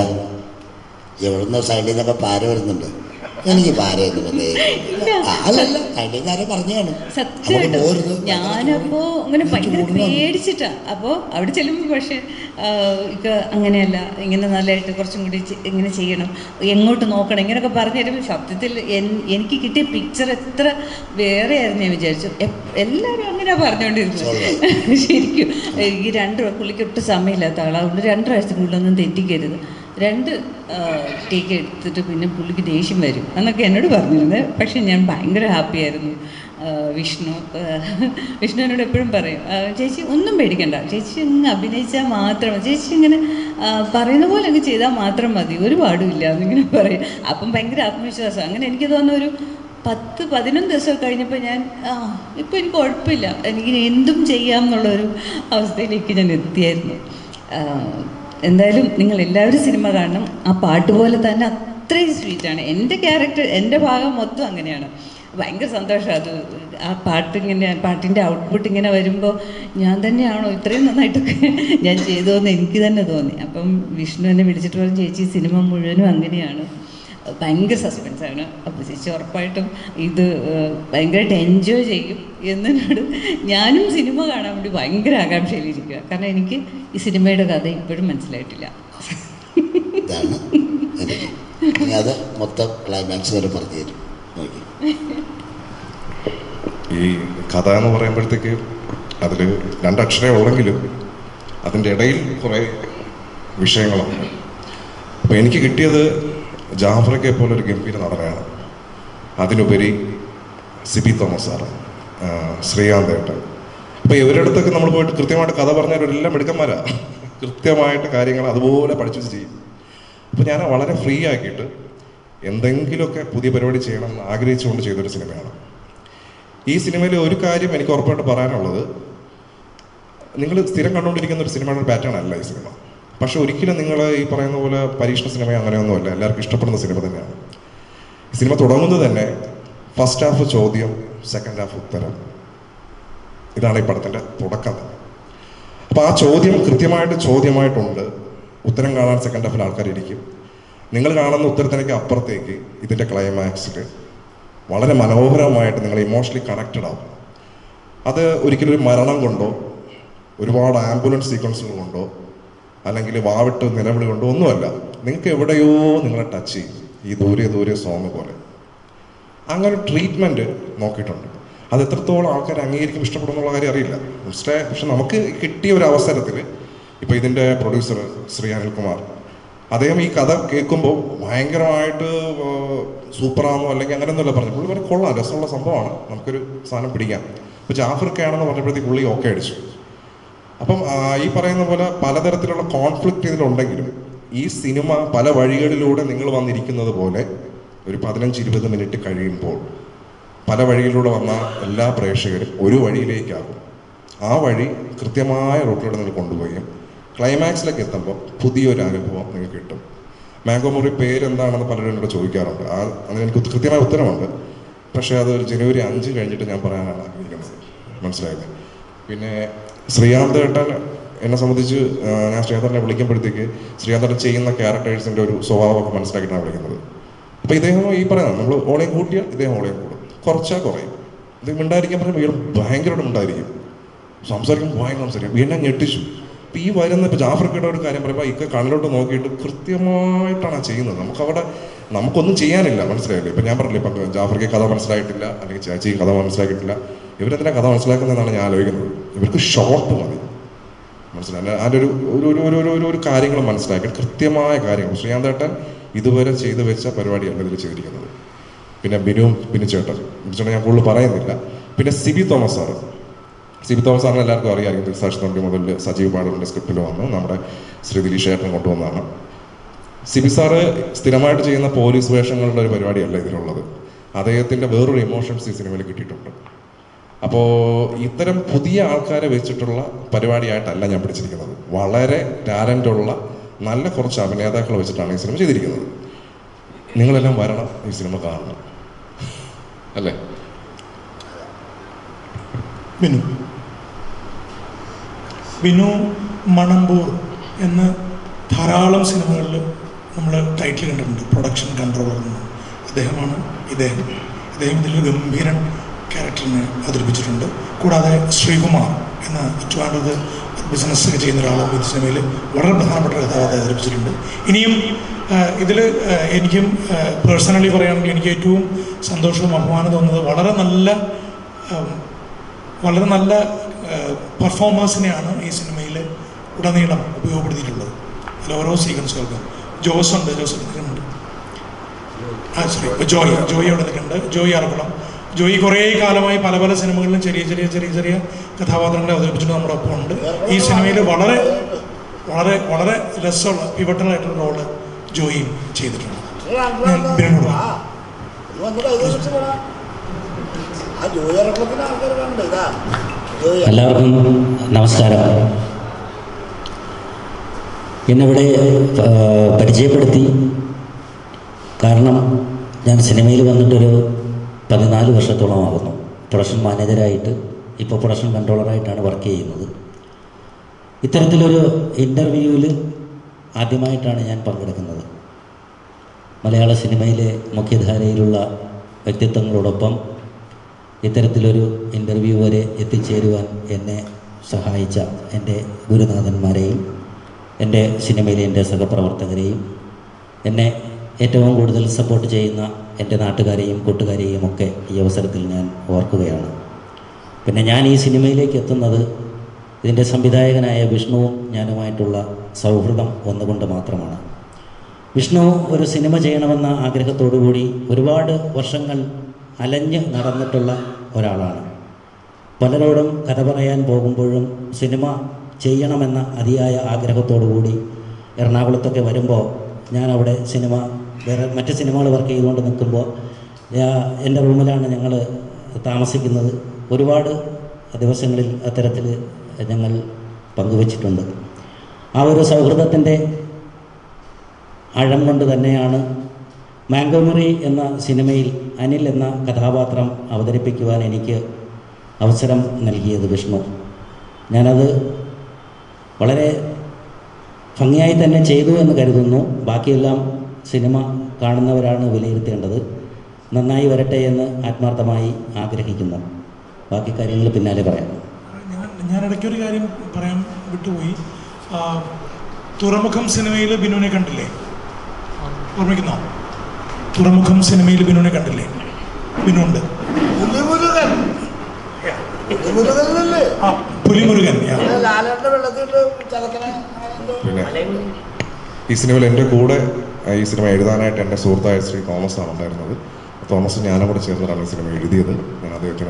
[SPEAKER 2] എവിടുന്ന സൈഡിൽ നിന്നൊക്കെ പാര വരുന്നുണ്ട് എനിക്ക് പാരയൊന്നും വലിയ
[SPEAKER 5] ഇല്ല.
[SPEAKER 2] ആ, അല്ലല്ല സൈഡിൽ നിന്ന് ആരോ പറഞ്ഞാണ്
[SPEAKER 5] സത്യമായിട്ടും
[SPEAKER 2] പോരുത്
[SPEAKER 5] ഞാനപ്പോ അങ്ങനെ ഭയങ്കര
[SPEAKER 2] ചൂടുമാണ്.
[SPEAKER 5] പേടിച്ചിട്ടാ അപ്പോൾ അവിടെ ചെല്ലുമ്പോൾ പക്ഷേ ഇക്ക അങ്ങനെയല്ല ഇങ്ങനെ നല്ലതായിട്ട് കുറച്ചും കൂടി ചെ- ഇങ്ങനെ ചെയ്യണം എങ്ങോട്ട് നോക്കണം ഇങ്ങനെയൊക്കെ പറഞ്ഞു തരുമ്പോൾ സത്യത്തിൽ എൻ- എനിക്ക് കിട്ടിയ പിക്ചർ എത്ര വേറെ ആയിരുന്നു ഞാൻ വിചാരിച്ചു എപ്- എല്ലാവരും അങ്ങനെ പറഞ്ഞുകൊണ്ടിരുന്നത് ശരിക്കും ഈ രണ്ട് പുള്ളിക്ക് ഒട്ടും സമയമില്ലാത്ത ആളാണ് അതുകൊണ്ട് രണ്ട് പ്രാവശ്യത്തിനുള്ളൊന്നും തെറ്റിക്കരുത് രണ്ട് ടേക്ക് എടുത്തിട്ട് പിന്നെ പുള്ളിക്ക് ദേഷ്യം വരും എന്നൊക്കെ എന്നോട് പറഞ്ഞിരുന്നത് പക്ഷെ ഞാൻ ഭയങ്കര ഹാപ്പിയായിരുന്നു ആ, വിഷ്ണു ആ, വിഷ്ണു എന്നോട് എപ്പോഴും പറയും ആ, ചേച്ചി ഒന്നും പേടിക്കണ്ട ചേച്ചി അങ്ങ് അഭിനയിച്ചാൽ മാത്രം മതി. ചേച്ചി ഇങ്ങനെ ആ, പറയുന്ന പോലെ അങ്ങ് ചെയ്താൽ മാത്രം മതി ഒരു പാടുമില്ല എന്നിങ്ങനെ പറയും അപ്പം ഭയങ്കര ആത്മവിശ്വാസം അങ്ങനെ എനിക്ക് തോന്നുന്ന ഒരു പത്ത് പതിനൊന്ന് ദിവസം കഴിഞ്ഞപ്പോൾ ഞാൻ ആ ഇപ്പം എനിക്ക് കുഴപ്പമില്ല എനിക്ക് എന്തും ചെയ്യാം എന്നുള്ളൊരു അവസ്ഥയിലേക്ക് ഞാൻ എത്തിയായിരുന്നു ആ, എന്തായാലും നിങ്ങൾ എല്ലാവരും സിനിമ കാണണം ആ പാട്ട് പോലെ തന്നെ അത്രയും സ്വീറ്റാണ് എൻ്റെ ക്യാരക്ടർ എൻ്റെ ഭാഗം മൊത്തം അങ്ങനെയാണ് ഭയങ്കര സന്തോഷം അത് ആ പാട്ട് ഇങ്ങനെ പാട്ടിൻ്റെ ഔട്ട്പുട്ട് ഇങ്ങനെ വരുമ്പോൾ ഞാൻ തന്നെയാണോ ഇത്രയും നന്നായിട്ടൊക്കെ ഞാൻ ചെയ്തോന്ന് എനിക്ക് തന്നെ തോന്നി അപ്പം വിഷ്ണു എന്നെ വിളിച്ചിട്ട് പറഞ്ഞു ചേച്ചി സിനിമ മുഴുവനും അങ്ങനെയാണ് ഭയങ്കര സസ്പെൻസാണ് അപ്പോൾ ചേച്ചി ഉറപ്പായിട്ടും ഇത് ഏഹ്, ഭയങ്കരമായിട്ട് എൻജോയ് ചെയ്യും എന്നോട് ഞാനും സിനിമ കാണാൻ വേണ്ടി ഭയങ്കര ആകാംക്ഷയിലിരിക്കുക കാരണം എനിക്ക് ഈ സിനിമയുടെ കഥ ഇപ്പോഴും മനസ്സിലായിട്ടില്ല
[SPEAKER 2] ഇതാണ് എനിക്ക് ഇനി അത് മൊത്തം ക്ലൈമാക്സ് വരെ പറഞ്ഞു തരും നോക്കി
[SPEAKER 1] ഈ കഥ എന്ന് പറയുമ്പോഴത്തേക്ക് അതിൽ രണ്ടക്ഷരേ ഉള്ളെങ്കിലും അതിൻ്റെ ഇടയിൽ കുറേ വിഷയങ്ങളുണ്ട് അപ്പോൾ എനിക്ക് കിട്ടിയത് ജാഫറയ്ക്കെ പോലെ ഒരു ഗംഭീര നടനെയാണ് അതിനുപരി സിബി തോമസ് സാറ് ആ, ശ്രീകാന്ത് ഏട്ടൻ അപ്പോൾ ഇവരുടെ അടുത്തൊക്കെ നമ്മൾ പോയിട്ട് കൃത്യമായിട്ട് കഥ പറഞ്ഞവരെല്ലാം മിടുക്കന്മാരാ കൃത്യമായിട്ട് കാര്യങ്ങൾ അതുപോലെ പഠിച്ചു വെച്ച് ചെയ്യും അപ്പോൾ ഞാൻ വളരെ ഫ്രീ ആക്കിയിട്ട് എന്തെങ്കിലുമൊക്കെ പുതിയ പരിപാടി ചെയ്യണം എന്ന് ആഗ്രഹിച്ചുകൊണ്ട് ചെയ്തൊരു സിനിമയാണ് ഈ സിനിമയിൽ ഒരു കാര്യം എനിക്ക് ഉറപ്പായിട്ട് പറയാനുള്ളത് നിങ്ങൾ സ്ഥിരം കണ്ടുകൊണ്ടിരിക്കുന്ന ഒരു സിനിമയുടെ പാറ്റേൺ അല്ല ഈ സിനിമ പക്ഷെ ഒരിക്കലും നിങ്ങൾ ഈ പറയുന്ന പോലെ പരീക്ഷണ സിനിമ അങ്ങനെയൊന്നുമല്ല എല്ലാവർക്കും ഇഷ്ടപ്പെടുന്ന സിനിമ തന്നെയാണ് ഈ സിനിമ തുടങ്ങുന്നത് തന്നെ ഫസ്റ്റ് ഹാഫ് ചോദ്യം സെക്കൻഡ് ഹാഫ് ഉത്തരം ഇതാണ് ഈ പടത്തിൻ്റെ തുടക്കം തന്നെ അപ്പോൾ ആ ചോദ്യം കൃത്യമായിട്ട് ചോദ്യമായിട്ടുണ്ട് ഉത്തരം കാണാൻ സെക്കൻഡ് ഹാഫിൽ ആൾക്കാർ ഇരിക്കും നിങ്ങൾ കാണുന്ന ഉത്തരത്തിനൊക്കെ അപ്പുറത്തേക്ക് ഇതിൻ്റെ ക്ലൈമാക്സിൽ വളരെ മനോഹരമായിട്ട് നിങ്ങൾ ഇമോഷണലി കണക്റ്റഡ് ആവും അത് ഒരിക്കലും ഒരു മരണം കൊണ്ടോ ഒരുപാട് ആംബുലൻസ് സീക്വൻസുകൾ കൊണ്ടോ അല്ലെങ്കിൽ വാവിട്ട് നിലവിളി കൊണ്ടോ ഒന്നുമല്ല നിങ്ങൾക്ക് എവിടെയോ നിങ്ങളെ ടച്ച് ചെയ്യും ഈ ദൂരെ ദൂരെ സോങ് പോലെ അങ്ങനെ ട്രീറ്റ്മെൻറ്റ് നോക്കിയിട്ടുണ്ട് അത് എത്രത്തോളം ആൾക്കാർ അംഗീകരിക്കും ഇഷ്ടപ്പെടും എന്നുള്ള കാര്യം അറിയില്ല പക്ഷേ പക്ഷെ നമുക്ക് കിട്ടിയ ഒരു അവസരത്തിൽ ഇപ്പോൾ ഇതിൻ്റെ പ്രൊഡ്യൂസർ ശ്രീ അനിൽകുമാർ അദ്ദേഹം ഈ കഥ കേൾക്കുമ്പോൾ ഭയങ്കരമായിട്ട് സൂപ്പറാണോ അല്ലെങ്കിൽ അങ്ങനെയൊന്നുമല്ല പറഞ്ഞു പുള്ളി പറഞ്ഞ് കൊള്ളാം രസമുള്ള സംഭവമാണ് നമുക്കൊരു സാധനം പിടിക്കാം ഇപ്പോൾ ജാഫർക്കാണെന്ന് പറഞ്ഞപ്പോഴത്തേക്ക് പുള്ളി ഓക്കെ അടിച്ചു അപ്പം ആ, ഈ പറയുന്ന പോലെ പലതരത്തിലുള്ള കോൺഫ്ലിക്റ്റ് ഇതിലുണ്ടെങ്കിലും ഈ സിനിമ പല വഴികളിലൂടെ നിങ്ങൾ വന്നിരിക്കുന്നത് പോലെ ഒരു പതിനഞ്ച് ഇരുപത് മിനിറ്റ് കഴിയുമ്പോൾ പല വഴികളിലൂടെ വന്ന എല്ലാ പ്രേക്ഷകരും ഒരു വഴിയിലേക്കാകും ആ വഴി കൃത്യമായ റൂട്ടിലൂടെ നിങ്ങൾ കൊണ്ടുപോവുകയും ക്ലൈമാക്സിലേക്ക് എത്തുമ്പോൾ പുതിയൊരു അനുഭവം നിങ്ങൾക്ക് കിട്ടും മാംഗോ മുറി പേരെന്താണെന്ന് പലരും എന്നോട് ചോദിക്കാറുണ്ട് ആ അതിന് എനിക്ക് കൃത്യമായ ഉത്തരമുണ്ട് പക്ഷേ അത് ഒരു ജനുവരി അഞ്ച് കഴിഞ്ഞിട്ട് ഞാൻ പറയാനാണ് ആഗ്രഹിക്കുന്നത് മനസ്സിലായത് പിന്നെ ശ്രീകാന്ത് ഏട്ടൻ എന്നെ സംബന്ധിച്ച് ആ, ഞാൻ ശ്രീകാന്തനെ വിളിക്കുമ്പോഴത്തേക്ക് ശ്രീകാന്തൻ ചെയ്യുന്ന ക്യാരക്ടേഴ്സിൻ്റെ ഒരു സ്വഭാവമൊക്കെ മനസ്സിലാക്കിയിട്ടാണ് വിളിക്കുന്നത് അപ്പോൾ ഇദ്ദേഹം ഈ പറയുന്നത് നമ്മൾ ഓളയും കൂട്ടിയാൽ ഇദ്ദേഹം ഓളയും കൂടും കുറച്ചാൽ കുറയും ഇത് മിണ്ടായിരിക്കാൻ പറയുമ്പോൾ ഇയാൾ ഭയങ്കരമായിട്ട് മിണ്ടായിരിക്കും സംസാരിക്കുമ്പോൾ ഭയങ്കര സംസാരിക്കും എന്നെ ഞെട്ടിച്ചു ഇപ്പം ഈ വരുന്ന ഇപ്പോൾ ജാഫർക്കയുടെ ഒരു കാര്യം പറയുമ്പോൾ ഇക്ക കണ്ണിലോട്ട് നോക്കിയിട്ട് കൃത്യമായിട്ടാണ് ആ ചെയ്യുന്നത് നമുക്ക് അവിടെ നമുക്കൊന്നും ചെയ്യാനില്ല മനസ്സിലായില്ലേ ഇപ്പം ഞാൻ പറഞ്ഞില്ല ഇപ്പം ജാഫർക്ക് കഥ മനസ്സിലായിട്ടില്ല അല്ലെങ്കിൽ ചേച്ചിക്ക് കഥ മനസ്സിലാക്കിയിട്ടില്ല ഇവരെന്തിനാ കഥ മനസ്സിലാക്കുന്നതെന്നാണ് ഞാൻ ആലോചിക്കുന്നത് ഇവർക്ക് ഷോർട്ട് മതി മനസ്സിലായി അതിൻ്റെ ഒരു ഒരു ഒരു ഒരു ഒരു ഒരു ഒരു കാര്യങ്ങൾ മനസ്സിലാക്കി കൃത്യമായ കാര്യങ്ങൾ ശ്രീകാന്തേട്ടൻ ഇതുവരെ ചെയ്തു വെച്ച പരിപാടിയല്ല ഇതിൽ ചെയ്തിരിക്കുന്നത് പിന്നെ ബിനുവും ബിനു ചേട്ടൻ ബിനു ചേട്ടൻ ഞാൻ കൂടുതൽ പറയുന്നില്ല പിന്നെ സിബി തോമസ് സാറ് സിബി തോമസ് സാറിന് എല്ലാവർക്കും അറിയാമായിരിക്കും ദിസാഷ് തൊണ്ടി മുതൽ സജീവ് പാടലിൻ്റെ സ്ക്രിപ്റ്റിൽ വന്നു നമ്മുടെ ശ്രീ ദിലീഷ് ചേട്ടൻ കൊണ്ടുവന്നതാണ് സിബി സാറ് സ്ഥിരമായിട്ട് ചെയ്യുന്ന പോലീസ് വേഷങ്ങളുടെ ഒരു പരിപാടിയല്ല ഇതിലുള്ളത് അദ്ദേഹത്തിൻ്റെ വേറൊരു ഇമോഷൻസ് ഈ സിനിമയിൽ കിട്ടിയിട്ടുണ്ട് അപ്പോൾ ഇത്തരം പുതിയ ആൾക്കാരെ വെച്ചിട്ടുള്ള പരിപാടിയായിട്ടല്ല ഞാൻ പിടിച്ചിരിക്കുന്നത് വളരെ ടാലൻ്റ് ഉള്ള നല്ല കുറച്ച് അഭിനേതാക്കളെ വെച്ചിട്ടാണ് ഈ സിനിമ ചെയ്തിരിക്കുന്നത് നിങ്ങളെല്ലാം വരണം ഈ സിനിമ കാണണം അല്ലേ
[SPEAKER 4] ബിനു ബിനു മണമ്പൂർ എന്ന് ധാരാളം സിനിമകളിൽ നമ്മൾ ടൈറ്റിൽ കണ്ടിട്ടുണ്ട് പ്രൊഡക്ഷൻ കൺട്രോളർ എന്ന് അദ്ദേഹമാണ് ഇദ്ദേഹം ഇദ്ദേഹം ഇതിലൊരു ഗംഭീരൻ ക്യാരക്ടറിനെ അവതരിപ്പിച്ചിട്ടുണ്ട് കൂടാതെ ശ്രീകുമാർ എന്ന ട്രിവാൻഡ്രത്ത് ബിസിനസ് ഒക്കെ ചെയ്യുന്ന ഒരാളും ഈ സിനിമയിൽ വളരെ പ്രധാനപ്പെട്ട കഥാപാത്രം അവതരിപ്പിച്ചിട്ടുണ്ട് ഇനിയും ഇതിൽ എനിക്കും പേഴ്സണലി പറയുകയാണെങ്കിൽ എനിക്ക് ഏറ്റവും സന്തോഷവും അഭിമാനം തോന്നുന്നത് വളരെ നല്ല ഉം, വളരെ നല്ല പെർഫോമേഴ്സിനെയാണ് ഈ സിനിമയിൽ ഉടനീളം ഉപയോഗപ്പെടുത്തിയിട്ടുള്ളത് അതിൽ ഓരോ സീക്വൻസുകൾക്കും ജോസ് ഉണ്ട് ജോസ് നിൽക്കുന്നുണ്ട് ആ സോറി ജോയ് ജോയി അവിടെ നിൽക്കുന്നുണ്ട് ജോയി അറക്കുളം ജോയി കുറേ കാലമായി പല പല സിനിമകളിലും ചെറിയ ചെറിയ ചെറിയ ചെറിയ കഥാപാത്രങ്ങളെ അവതരിപ്പിച്ചിട്ട് നമ്മുടെ ഒപ്പം ഉണ്ട് ഈ സിനിമയിൽ വളരെ വളരെ വളരെ രസമുള്ള പിവട്ടലായിട്ടുള്ള റോള് ജോയിയും ചെയ്തിട്ടുണ്ട് ഞാൻ ബിനുവിനോട്
[SPEAKER 2] ആ ഇത് വന്നിട്ട് ഇത് വെച്ച് പോടാ. ആ ജോയി ഇറക്കത്തിന് ആൾക്കാർ കണ്ട് ഇതാ ജോയി
[SPEAKER 6] എല്ലാവർക്കും നമസ്കാരം എന്നിവിടെ ആ, പരിചയപ്പെടുത്തി കാരണം ഞാൻ സിനിമയിൽ വന്നിട്ടൊരു പതിനാല് വർഷത്തോളമാകുന്നു പ്രൊഡക്ഷൻ മാനേജരായിട്ട് ഇപ്പോൾ പ്രൊഡക്ഷൻ കൺട്രോളറായിട്ടാണ് വർക്ക് ചെയ്യുന്നത് ഇത്തരത്തിലൊരു ഇൻ്റർവ്യൂവിൽ ആദ്യമായിട്ടാണ് ഞാൻ പങ്കെടുക്കുന്നത് മലയാള സിനിമയിലെ മുഖ്യധാരയിലുള്ള വ്യക്തിത്വങ്ങളോടൊപ്പം ഇത്തരത്തിലൊരു ഇൻ്റർവ്യൂ വരെ എത്തിച്ചേരുവാൻ എന്നെ സഹായിച്ച എൻ്റെ ഗുരുനാഥന്മാരെയും എൻ്റെ സിനിമയിലെ എൻ്റെ സഹപ്രവർത്തകരെയും എന്നെ ഏറ്റവും കൂടുതൽ സപ്പോർട്ട് ചെയ്യുന്ന എൻ്റെ നാട്ടുകാരെയും കൂട്ടുകാരെയും ഒക്കെ ഈ അവസരത്തിൽ ഞാൻ ഓർക്കുകയാണ് പിന്നെ ഞാൻ ഈ സിനിമയിലേക്ക് എത്തുന്നത് ഇതിൻ്റെ സംവിധായകനായ വിഷ്ണുവും ഞാനുമായിട്ടുള്ള സൗഹൃദം ഒന്നുകൊണ്ട് മാത്രമാണ് വിഷ്ണു ഒരു സിനിമ ചെയ്യണമെന്ന ആഗ്രഹത്തോടു കൂടി ഒരുപാട് വർഷങ്ങൾ അലഞ്ഞ് നടന്നിട്ടുള്ള ഒരാളാണ് പലരോടും കഥ പറയാൻ പോകുമ്പോഴും സിനിമ ചെയ്യണമെന്ന അതിയായ ആഗ്രഹത്തോടു കൂടി എറണാകുളത്തൊക്കെ വരുമ്പോൾ ഞാൻ അവിടെ സിനിമ വേറെ മറ്റ് സിനിമകൾ വർക്ക് ചെയ്തുകൊണ്ട് നിൽക്കുമ്പോൾ ഞാ- എൻ്റെ റൂമിലാണ് ഞങ്ങൾ താമസിക്കുന്നത് ഒരുപാട് ദിവസങ്ങളിൽ അത്തരത്തിൽ ഞങ്ങൾ പങ്കുവച്ചിട്ടുണ്ട് ആ ഒരു സൗഹൃദത്തിൻ്റെ ആഴം കൊണ്ട് തന്നെയാണ് മാംഗോമറി എന്ന സിനിമയിൽ അനിൽ എന്ന കഥാപാത്രം അവതരിപ്പിക്കുവാൻ എനിക്ക് അവസരം നൽകിയത് വിഷ്ണു ഞാനത് വളരെ ഭംഗിയായി തന്നെ ചെയ്തു എന്ന് കരുതുന്നു ബാക്കിയെല്ലാം സിനിമ കാണുന്നവരാണ് വിലയിരുത്തേണ്ടത് നന്നായി വരട്ടെ എന്ന് ആത്മാർത്ഥമായി ആഗ്രഹിക്കുന്നു ബാക്കി കാര്യങ്ങൾ പിന്നാലെ പറയാം
[SPEAKER 4] ഞാൻ ഞാൻ ഇടയ്ക്കൊരു കാര്യം പറയാൻ വിട്ടുപോയി ആ, തുറമുഖം സിനിമയിൽ ബിനുവിനെ കണ്ടില്ലേ ഓർമ്മിക്കുന്നോ തുറമുഖം സിനിമയിൽ ബിനുവിനെ കണ്ടില്ലേ ബിനുണ്ട്
[SPEAKER 2] പുലിമുരുകൻ പുലിമുരുകനല്ലേ
[SPEAKER 4] ആ പുലിമുരുകൻ yeah.
[SPEAKER 2] ലാലേട്ടന്റെ വെള്ളത്തിട്ട് ചതക്കണ എന്തോ
[SPEAKER 1] പിന്നെ ഈ സിനിമയിൽ എൻ്റെ കൂടെ ആ, ഈ സിനിമ എഴുതാനായിട്ട് എൻ്റെ സുഹൃത്തായ ശ്രീ തോമസ് ആണ് ഉണ്ടായിരുന്നത് തോമസ് ഞാനും കൂടെ ചേർന്നിട്ടാണ് ഈ സിനിമ എഴുതിയത് ഞാൻ അദ്ദേഹത്തിന്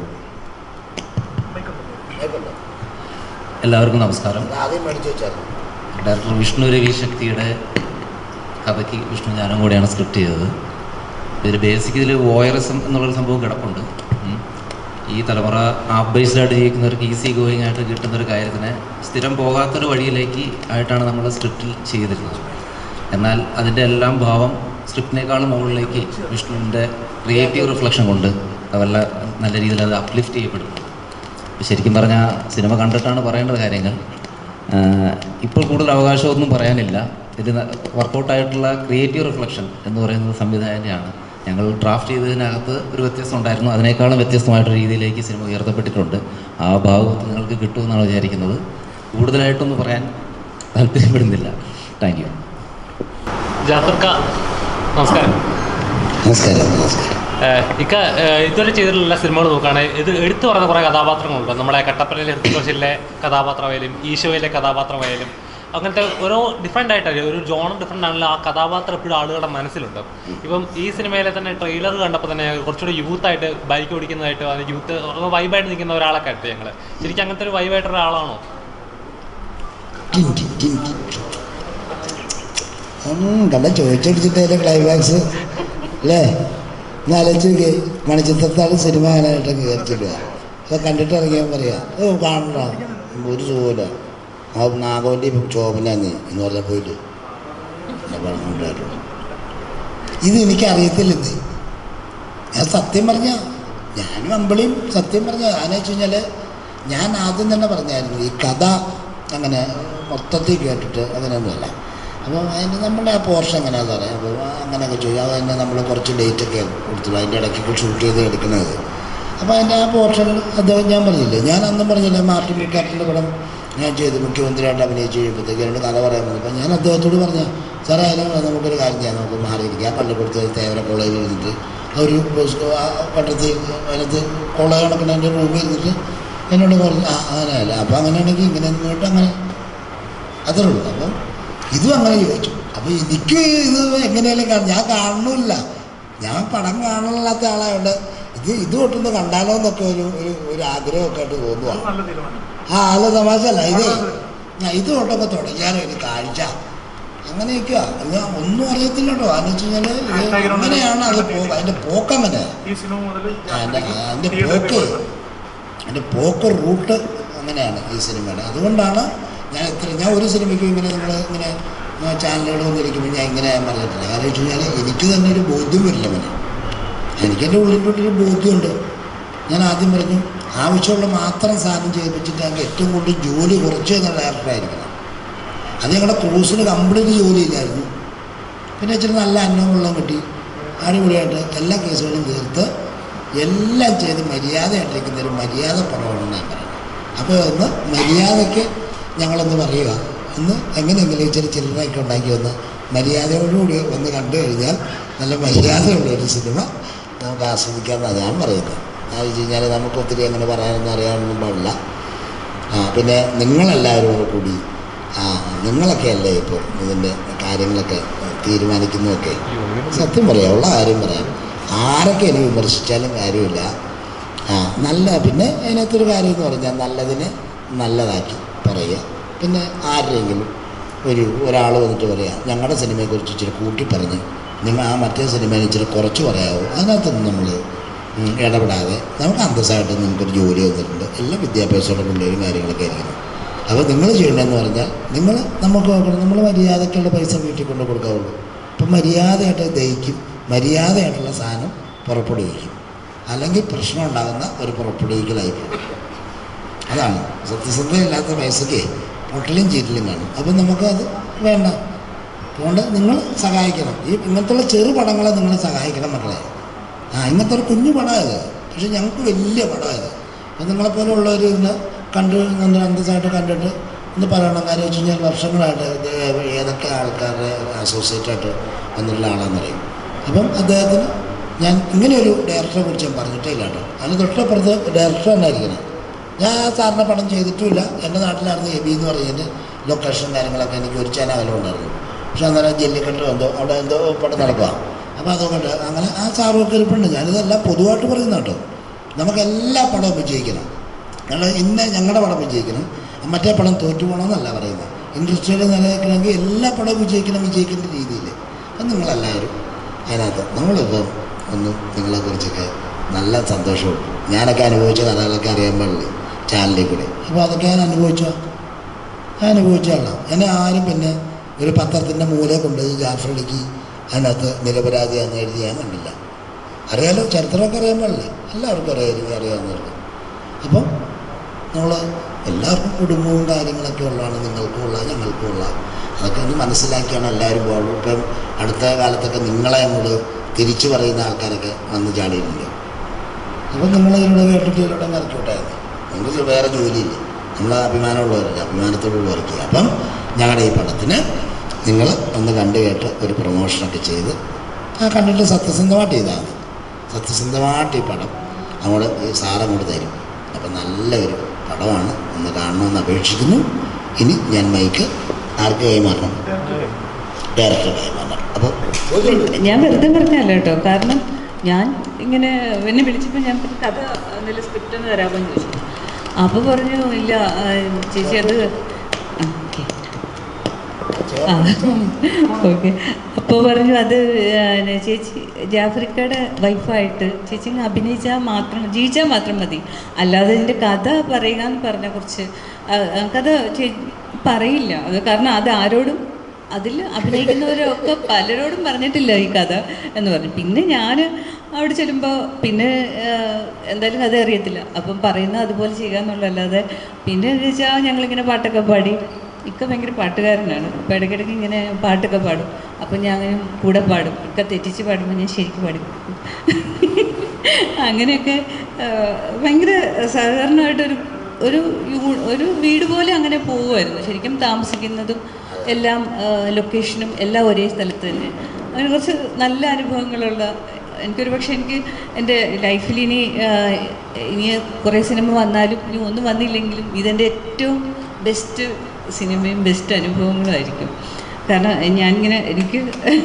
[SPEAKER 2] ആയിക്കോട്ടെ.
[SPEAKER 6] എല്ലാവർക്കും നമസ്കാരം
[SPEAKER 2] അത് ആദ്യം മേടിച്ചു വെച്ചാൽ
[SPEAKER 6] ഡയറക്ടർ വിഷ്ണു രവി ശക്തിയുടെ കഥയ്ക്ക് വിഷ്ണു ഞാനും കൂടെയാണ് സ്ക്രിപ്റ്റ് ചെയ്തത് ഇതിൽ ബേസിക്കൽ വോയറിസം എന്നുള്ളൊരു സംഭവം കിടപ്പുണ്ട് ഉം. ഈ തലമുറ ആപ്പ് ബേസ്ഡായിട്ട് ജീവിക്കുന്നവർക്ക് ഈസി ഗോയിങ് ആയിട്ട് കിട്ടുന്ന ഒരു കാര്യത്തിനെ സ്ഥിരം പോകാത്തൊരു വഴിയിലേക്ക് ആയിട്ടാണ് നമ്മൾ സ്ക്രിപ്റ്റിൽ ചെയ്തിരുന്നത് എന്നാൽ അതിൻ്റെ എല്ലാം ഭാവം സ്ക്രിപ്റ്റിനേക്കാളും മുകളിലേക്ക് വിഷ്ണുവിൻ്റെ ക്രിയേറ്റീവ് റിഫ്ലക്ഷൻ കൊണ്ട് അതല്ല നല്ല രീതിയിൽ അത് അപ്ലിഫ്റ്റ് ചെയ്യപ്പെടും ശരിക്കും പറഞ്ഞാൽ സിനിമ കണ്ടിട്ടാണ് പറയേണ്ട കാര്യങ്ങൾ ആഹ് ഇപ്പോൾ കൂടുതൽ അവകാശമൊന്നും പറയാനില്ല ഇത് വർക്കൗട്ടായിട്ടുള്ള ക്രിയേറ്റീവ് റിഫ്ലക്ഷൻ എന്ന് പറയുന്നത് സംവിധായകൻ്റെയാണ് ഞങ്ങൾ ഡ്രാഫ്റ്റ് ചെയ്തതിനകത്ത് ഒരു വ്യത്യസ്തം ഉണ്ടായിരുന്നു അതിനേക്കാളും വ്യത്യസ്തമായിട്ടൊരു രീതിയിലേക്ക് സിനിമ ഉയർത്തപ്പെട്ടിട്ടുണ്ട് ആ ഭാഗത്ത് നിങ്ങൾക്ക് കിട്ടുമെന്നാണ് വിചാരിക്കുന്നത് കൂടുതലായിട്ടൊന്നും പറയാൻ താല്പര്യപ്പെടുന്നില്ല താങ്ക് യു
[SPEAKER 3] ജാഫർ ഖാ നമസ്കാരം
[SPEAKER 6] നമസ്കാരം നമസ്കാരം
[SPEAKER 3] ഏഹ് ഇക്ക ഏഹ് ഇതുവരെ ചെയ്തിട്ടുള്ള സിനിമകൾ നോക്കുകയാണെങ്കിൽ ഇത് എടുത്തു പറഞ്ഞ കുറേ കഥാപാത്രങ്ങളുണ്ട് നമ്മുടെ കട്ടപ്പനയിലെ ഹൃത്തികോശിലെ കഥാപാത്രമായാലും ഈശോയിലെ കഥാപാത്രമായാലും അങ്ങനത്തെ ഓരോ ഡിഫറെൻ്റ് ആയിട്ടല്ലേ ഒരു ജോണർ ഡിഫറെൻ്റ് ആണല്ലോ ആ കഥാപാത്രം എപ്പോഴും ആളുകളുടെ മനസ്സിലുണ്ട് ഇപ്പം ഈ സിനിമയിലെ തന്നെ ട്രെയിലർ കണ്ടപ്പോൾ തന്നെ കുറച്ചുകൂടി യൂത്തായിട്ട് ബൈക്ക് ഓടിക്കുന്നതായിട്ട് അത് യൂത്ത് വൈബായിട്ട് നിൽക്കുന്ന ഒരാളൊക്കെ ആയിട്ട് ഞങ്ങൾ ശരിക്കും അങ്ങനത്തെ ഒരു വൈബായിട്ടൊരു ആളാണോ
[SPEAKER 2] ടിൻ ടിൻ ടിൻ ടിൻ. ഉം, കണ്ട ചോദിച്ചടിച്ചിട്ട് അതിൻ്റെ ക്ലൈമാക്സ് അല്ലേ ഞാൻ ആലോചിച്ച് നോക്കി മണിച്ചിത്രത്താണ് സിനിമ കാണാനായിട്ടൊക്കെ വിചാരിച്ചിട്ട് അപ്പോൾ കണ്ടിട്ട് ഇറങ്ങിയാൽ പറയാം ഓ കാണണ്ട ഒരു സുഖമില്ല ആ നാഗവല്ലി ചോപനാന്ന് എന്ന് പറഞ്ഞാൽ പോയിട്ട് ഞാൻ പറഞ്ഞിട്ടായിട്ടുള്ളൂ ഇത് എനിക്കറിയത്തില്ല ഇത് ഞാൻ സത്യം പറഞ്ഞ ഞാനും അമ്പിളിയും സത്യം പറഞ്ഞ ആണെന്ന് വെച്ച് കഴിഞ്ഞാൽ ഞാൻ ആദ്യം തന്നെ പറഞ്ഞായിരുന്നു ഈ കഥ അങ്ങനെ മൊത്തത്തിൽ കേട്ടിട്ട് അങ്ങനെയൊന്നുമല്ല അപ്പോൾ അതിന് നമ്മുടെ ആ പോർഷൻ എങ്ങനെയാണെന്ന് പറയാം അപ്പോൾ അങ്ങനെയൊക്കെ ചോദിക്കും അത് തന്നെ നമ്മൾ കുറച്ച് ഡേറ്റൊക്കെ കൊടുത്തുള്ളൂ അതിൻ്റെ ഇടയ്ക്ക് ഷൂട്ട് ചെയ്ത് എടുക്കുന്നത് അപ്പോൾ അതിൻ്റെ ആ പോർഷൻ അദ്ദേഹം ഞാൻ പറഞ്ഞില്ലേ ഞാൻ അന്നും പറഞ്ഞില്ലേ മാർട്ടിൻ ബുക്കാറ്റിൻ്റെ പടം ഞാൻ ചെയ്തു മുഖ്യമന്ത്രിയായിട്ട് അഭിനയിച്ച് കഴിയുമ്പോഴത്തേക്ക് എന്നോട് കഥ പറയാൻ വന്നു അപ്പോൾ ഞാൻ അദ്ദേഹത്തോട് പറഞ്ഞ സാറേ അതിന് നമുക്കൊരു കാര്യം ചെയ്യാം നമുക്ക് മാറിയിരിക്കുക ആ പള്ളിക്കൂടത്ത് തേവര കോളേജിൽ ഇരുന്നിട്ട് ആ ഒരു പട്ടത്തിൽ അതിനകത്ത് കോളേജ് കണക്കിന് എൻ്റെ റൂമിൽ ഇരുന്നിട്ട് എന്നോട് പറഞ്ഞു ആ അങ്ങനെയല്ല അപ്പോൾ അങ്ങനെയാണെങ്കിൽ ഇങ്ങനെ ഇങ്ങോട്ട് അങ്ങനെ അത്രേ ഉള്ളൂ അപ്പം ഇതും അങ്ങനെ ചോദിച്ചു അപ്പോൾ എനിക്ക് ഇത് എങ്ങനെയാലും കാണും ഞാൻ കാണുന്നില്ല ഞാൻ പടം കാണാനില്ലാത്ത ആളായതുകൊണ്ട് ഇത് ഇത് തൊട്ടൊന്ന് കണ്ടാലോ എന്നൊക്കെ ഒരു ഒരു ഒരു ആഗ്രഹമൊക്കെ ആയിട്ട് തോന്നുവാണ്
[SPEAKER 4] നല്ല തീരുമാനം
[SPEAKER 2] ആ അല്ല തമാശല്ല ഇത് ഞാൻ ഇത് തൊട്ടൊക്കെ തുടങ്ങിയാലോ ഒരു കാഴ്ച അങ്ങനെയൊക്കെയാ ഞാൻ ഒന്നും അറിയത്തില്ല കേട്ടോ അതെന്ന് വെച്ച് കഴിഞ്ഞാൽ ഇത് അങ്ങനെയാണ് അത് പോക്ക് അതിൻ്റെ പോക്ക് അങ്ങനെ
[SPEAKER 4] ഈ സിനിമ മുതൽ
[SPEAKER 2] അതിൻ്റെ അതിൻ്റെ പോക്ക് അതിൻ്റെ പോക്ക് റൂട്ട് അങ്ങനെയാണ് ഈ സിനിമയുടെ അതുകൊണ്ടാണ് ഞാൻ ഇത്ര ഞാൻ ഒരു സിനിമയ്ക്കും ഇങ്ങനെ നിങ്ങൾ ഇങ്ങനെ ചാനലുകൾ വന്നിരിക്കുമ്പോൾ ഞാൻ ഇങ്ങനെ പറഞ്ഞിട്ടില്ല കാരണം വെച്ച് കഴിഞ്ഞാൽ എനിക്ക് തന്നെ ഒരു ബോധ്യം വരില്ല പിന്നെ എനിക്കെൻ്റെ ഉള്ളിലോട്ടൊരു ബോധ്യമുണ്ട് ഞാൻ ആദ്യം പറഞ്ഞു ആവശ്യമുള്ള മാത്രം സാധനം ചെയ്യിപ്പിച്ചിട്ട് ഞങ്ങൾക്ക് ഏറ്റവും കൂടുതൽ ജോലി കുറച്ച് എന്ന ഡയറക്ടറായിരിക്കണം അത് ഞങ്ങളുടെ ക്രൂസിന് കംപ്ലീറ്റ് ജോലിയില്ലായിരുന്നു പിന്നെ ഇച്ചിരി നല്ല അന്നം വെള്ളം കിട്ടി അടിപൊളിയായിട്ട് എല്ലാ കേസുകളും തീർത്ത് എല്ലാം ചെയ്ത് മര്യാദയായിട്ടിരിക്കുന്ന ഒരു മര്യാദ പടമാണെന്ന് ഞാൻ പറയുന്നത് അപ്പോൾ ഒന്ന് മര്യാദയ്ക്ക് ഞങ്ങളൊന്ന് പറയുക ഒന്ന് എങ്ങനെയെങ്കിലും ഇച്ചിരി ചില്ലറയൊക്കെ ഉണ്ടാക്കി വന്ന് മര്യാദയോടുകൂടി ഒന്ന് കണ്ടു കഴിഞ്ഞാൽ നല്ല മര്യാദയുള്ള ഒരു സിനിമ നമുക്ക് ആസ്വദിക്കാമെന്നാണ് ഞാൻ പറയുന്നത് അത് വെച്ച് കഴിഞ്ഞാൽ നമുക്ക് ഒത്തിരി അങ്ങനെ പറയാനൊന്നും അറിയാനൊന്നും പാടില്ല ആ പിന്നെ നിങ്ങളെല്ലാവരും കൂടെ കൂടി ആ നിങ്ങളൊക്കെ അല്ലേ ഇപ്പോൾ ഇതിൻ്റെ കാര്യങ്ങളൊക്കെ തീരുമാനിക്കുന്നതൊക്കെ സത്യം പറയാം ഉള്ള കാര്യം പറയാം ആരൊക്കെ എന്നെ വിമർശിച്ചാലും കാര്യമില്ല ആ നല്ല പിന്നെ അതിനകത്തൊരു കാര്യം എന്ന് പറഞ്ഞാൽ നല്ലതിനെ നല്ലതാക്കി പറയുക പിന്നെ ആരുടെയെങ്കിലും ഒരു ഒരാൾ വന്നിട്ട് പറയാം ഞങ്ങളുടെ സിനിമയെക്കുറിച്ച് ഇച്ചിരി കൂട്ടി പറഞ്ഞ് നിങ്ങൾ ആ മറ്റേ സിനിമയെ ഇച്ചിരി കുറച്ച് പറയാമോ അതിനകത്തൊന്നും നമ്മൾ ഉം, ഇടപെടാതെ നമുക്ക് അന്തസ്സായിട്ട് നിങ്ങൾക്കൊരു ജോലി വന്നിട്ടുണ്ട് എല്ലാം വിദ്യാഭ്യാസമുള്ള പിള്ളേരും കാര്യങ്ങളൊക്കെ ആയിരിക്കണം അപ്പോൾ നിങ്ങൾ ചെയ്യണമെന്ന് പറഞ്ഞാൽ നിങ്ങൾ നമുക്ക് നോക്കണം നമ്മൾ മര്യാദക്കുള്ള പൈസ വീട്ടിൽ കൊണ്ട് കൊടുക്കാവുള്ളൂ അപ്പം മര്യാദയായിട്ട് ദഹിക്കും മര്യാദയായിട്ടുള്ള സാധനം പുറപ്പെടുവിക്കും അല്ലെങ്കിൽ പ്രശ്നം ഉണ്ടാകുന്ന ഒരു പുറപ്പെടുവിക്കലായി പോകും അതാണ് സത്യസന്ധയില്ലാത്ത പൈസയ്ക്ക് പൊട്ടലും ചീറ്റലും കാണും അപ്പം നമുക്കത് വേണ്ട അതുകൊണ്ട് നിങ്ങൾ സഹായിക്കണം ഈ ഇങ്ങനത്തുള്ള ചെറു പടങ്ങളെ നിങ്ങൾ സഹായിക്കണം മക്കളെ ആ ഇങ്ങനത്തെ ഒരു കുഞ്ഞു പടമായത് പക്ഷെ ഞങ്ങൾക്ക് വലിയ പടമായത് അപ്പം നിങ്ങളെപ്പോലെ ഉള്ളവർ ഇന്ന് കണ്ട് നല്ല അന്തസ്സായിട്ട് കണ്ടിട്ട് ഇന്ന് പറയണം കാര്യം വെച്ച് കഴിഞ്ഞാൽ വർഷങ്ങളായിട്ട് ഇത് ഏതൊക്കെ ആൾക്കാരുടെ അസോസിയേറ്റായിട്ട് വന്നിട്ടുള്ള ആളാണെന്നറിയും അപ്പം അദ്ദേഹത്തിന് ഞാൻ ഇങ്ങനെ ഒരു ഡയറക്ടറെ കുറിച്ച് ഞാൻ പറഞ്ഞിട്ടേ ഇല്ല കേട്ടോ അതിന് തൊട്ടപ്പുറത്ത് ഡയറക്ടർ തന്നെ ആയിരിക്കണം ഞാൻ ആ സാറിൻ്റെ പടം ചെയ്തിട്ടുമില്ല എൻ്റെ നാട്ടിലായിരുന്നു എബി എന്ന് പറഞ്ഞതിൻ്റെ ലൊക്കേഷൻ കാര്യങ്ങളൊക്കെ എനിക്ക് ഒരു ചാനലും ഉണ്ടായിരുന്നു പക്ഷെ അന്നേരം ജല്ലിക്കെട്ടോ എന്തോ അവിടെ എന്തോ പടം നടക്കുക അപ്പോൾ അതുകൊണ്ട് അങ്ങനെ ആ സാറൊക്കെ ഇരിപ്പുണ്ട് ഞാനിതെല്ലാം പൊതുവായിട്ട് പറയുന്ന കേട്ടോ നമുക്ക് എല്ലാ പടവും വിജയിക്കണം ഞങ്ങൾ ഇന്ന ഞങ്ങളുടെ പടം വിജയിക്കണം മറ്റേ പടം തോറ്റു പോകണമെന്നല്ല പറയുന്നത് ഇൻഡസ്ട്രിയിൽ നിലനിൽക്കണമെങ്കിൽ എല്ലാ പടവും വിജയിക്കണം വിജയിക്കേണ്ട രീതിയിൽ അപ്പം നിങ്ങളെല്ലാവരും അതിനകത്ത് നമ്മളിപ്പം ഒന്ന് നിങ്ങളെക്കുറിച്ചൊക്കെ നല്ല സന്തോഷവും ഞാനൊക്കെ അനുഭവിച്ച കഥകളൊക്കെ അറിയാൻ പാടില്ലേ ചാനലിൽ കൂടെ അപ്പോൾ അതൊക്കെ ഞാൻ അനുഭവിച്ചോ ഞാൻ അനുഭവിച്ചാളാണ് എന്നെ ആരും പിന്നെ ഒരു പത്രത്തിൻ്റെ മൂലയെ കൊണ്ടുപോയി ജാഫ്രടിക്ക് അതിനകത്ത് നിരപരാധിയാണെന്ന് എഴുതി ഞാൻ കണ്ടില്ല അറിയാലോ ചരിത്രമൊക്കെ അറിയാൻ പാടില്ലേ എല്ലാവർക്കും അറിയാം അറിയാവുന്നവർക്ക് അപ്പം നമ്മൾ എല്ലാവർക്കും കുടുംബവും കാര്യങ്ങളൊക്കെ ഉള്ളതാണ് നിങ്ങൾക്കും ഉള്ള ഞങ്ങൾക്കും ഉള്ള അതൊക്കെ ഒന്ന് മനസ്സിലാക്കിയാണ് എല്ലാവരും പോകുള്ളൂ ഇപ്പം അടുത്ത കാലത്തൊക്കെ നിങ്ങളെ അങ്ങോട്ട് തിരിച്ചു പറയുന്ന ആൾക്കാരൊക്കെ വന്ന് ചാടിയിട്ടുണ്ട് അപ്പം നിങ്ങൾ ഇതിലൂടെ കേട്ടിട്ട് ഇതിലൂടെ ഇറക്കി വിട്ടായിരുന്നു നിങ്ങൾക്ക് വേറെ ജോലിയില്ല നമ്മൾ അഭിമാനമുള്ളവരല്ല അഭിമാനത്തോടുള്ള വർക്ക് ചെയ്യുക അപ്പം ഞങ്ങളുടെ ഈ പടത്തിന് നിങ്ങൾ ഒന്ന് കണ്ടു കേട്ട് ഒരു പ്രൊമോഷനൊക്കെ ചെയ്ത് ആ കണ്ടിട്ട് സത്യസന്ധമായിട്ട് ചെയ്താൽ മതി സത്യസന്ധമായിട്ട് ഈ പടം അങ്ങോട്ട് ഈ സാർ അങ്ങോട്ട് തരും അപ്പം നല്ലൊരു പടമാണ് ഒന്ന് കാണണമെന്ന് അപേക്ഷിക്കുന്നു ഇനി ഞാൻ മൈക്ക് ആർക്ക് കൈമാറണം ഡയറക്ടർ കൈമാറണം അപ്പോൾ
[SPEAKER 5] ഞാൻ വെറുതെ പറഞ്ഞല്ല കേട്ടോ കാരണം ഞാൻ ഇങ്ങനെ എന്നെ വിളിച്ചപ്പോൾ ഞാൻ പറഞ്ഞു, കഥ എന്തെങ്കിലും സ്ക്രിപ്റ്റ് ഒന്ന് തരാമോ എന്ന് ചോദിച്ചു അപ്പോൾ പറഞ്ഞു ഇല്ല ആ, ചേച്ചി അത് ആ, ഓക്കെ ആ ഓക്കെ അപ്പോൾ പറഞ്ഞു അത് ആ, ചേച്ചി ജാഫ്രിക്കയുടെ വൈഫായിട്ട് ചേച്ചി ഇങ്ങ് അഭിനയിച്ചാൽ മാത്രം ജീവിച്ചാൽ മാത്രം മതി അല്ലാതെ ഇതിൻ്റെ കഥ പറയുക എന്ന് പറഞ്ഞ കുറച്ച് ആ, ആ, കഥ ചേ- പറയില്ല അത് കാരണം അത് ആരോടും അതിൽ അഭിനയിക്കുന്നവരൊക്കെ പലരോടും പറഞ്ഞിട്ടില്ല ഈ കഥ എന്ന് പറഞ്ഞു പിന്നെ ഞാൻ അവിടെ ചെല്ലുമ്പോൾ പിന്നെ ആ, എന്തായാലും കഥ അറിയത്തില്ല അപ്പം പറയുന്നത് അതുപോലെ ചെയ്യുക എന്നുള്ളതല്ലാതെ പിന്നെ എന്ന് വെച്ചാൽ ഞങ്ങളിങ്ങനെ പാട്ടൊക്കെ പാടി ഇക്ക ഭയങ്കര പാട്ടുകാരനാണ് അപ്പോൾ ഇടയ്ക്കിടയ്ക്ക് ഇങ്ങനെ പാട്ടൊക്കെ പാടും അപ്പം ഞാൻ അങ്ങനെ കൂടെ പാടും ഇക്ക തെറ്റിച്ച് പാടുമ്പോൾ ഞാൻ ശരിക്കും പാടി കൊടുക്കും. അങ്ങനെയൊക്കെ ആ, ഭയങ്കര സാധാരണമായിട്ടൊരു ഒരു യൂ- ഒരു വീട് പോലെ അങ്ങനെ പോവുമായിരുന്നു ശരിക്കും താമസിക്കുന്നതും എല്ലാം ആ, ലൊക്കേഷനും എല്ലാം ഒരേ സ്ഥലത്ത് തന്നെ അങ്ങനെ കുറച്ച് നല്ല അനുഭവങ്ങളുള്ള എനിക്കൊരു പക്ഷേ എനിക്ക് എൻ്റെ ലൈഫിൽ ഇനി ആ, ഇനി കുറേ സിനിമ വന്നാലും ഇനി ഒന്നും വന്നില്ലെങ്കിലും ഇതെൻ്റെ ഏറ്റവും ബെസ്റ്റ് സിനിമയും ബെസ്റ്റ് അനുഭവങ്ങളായിരിക്കും കാരണം ഞാനിങ്ങനെ എനിക്ക്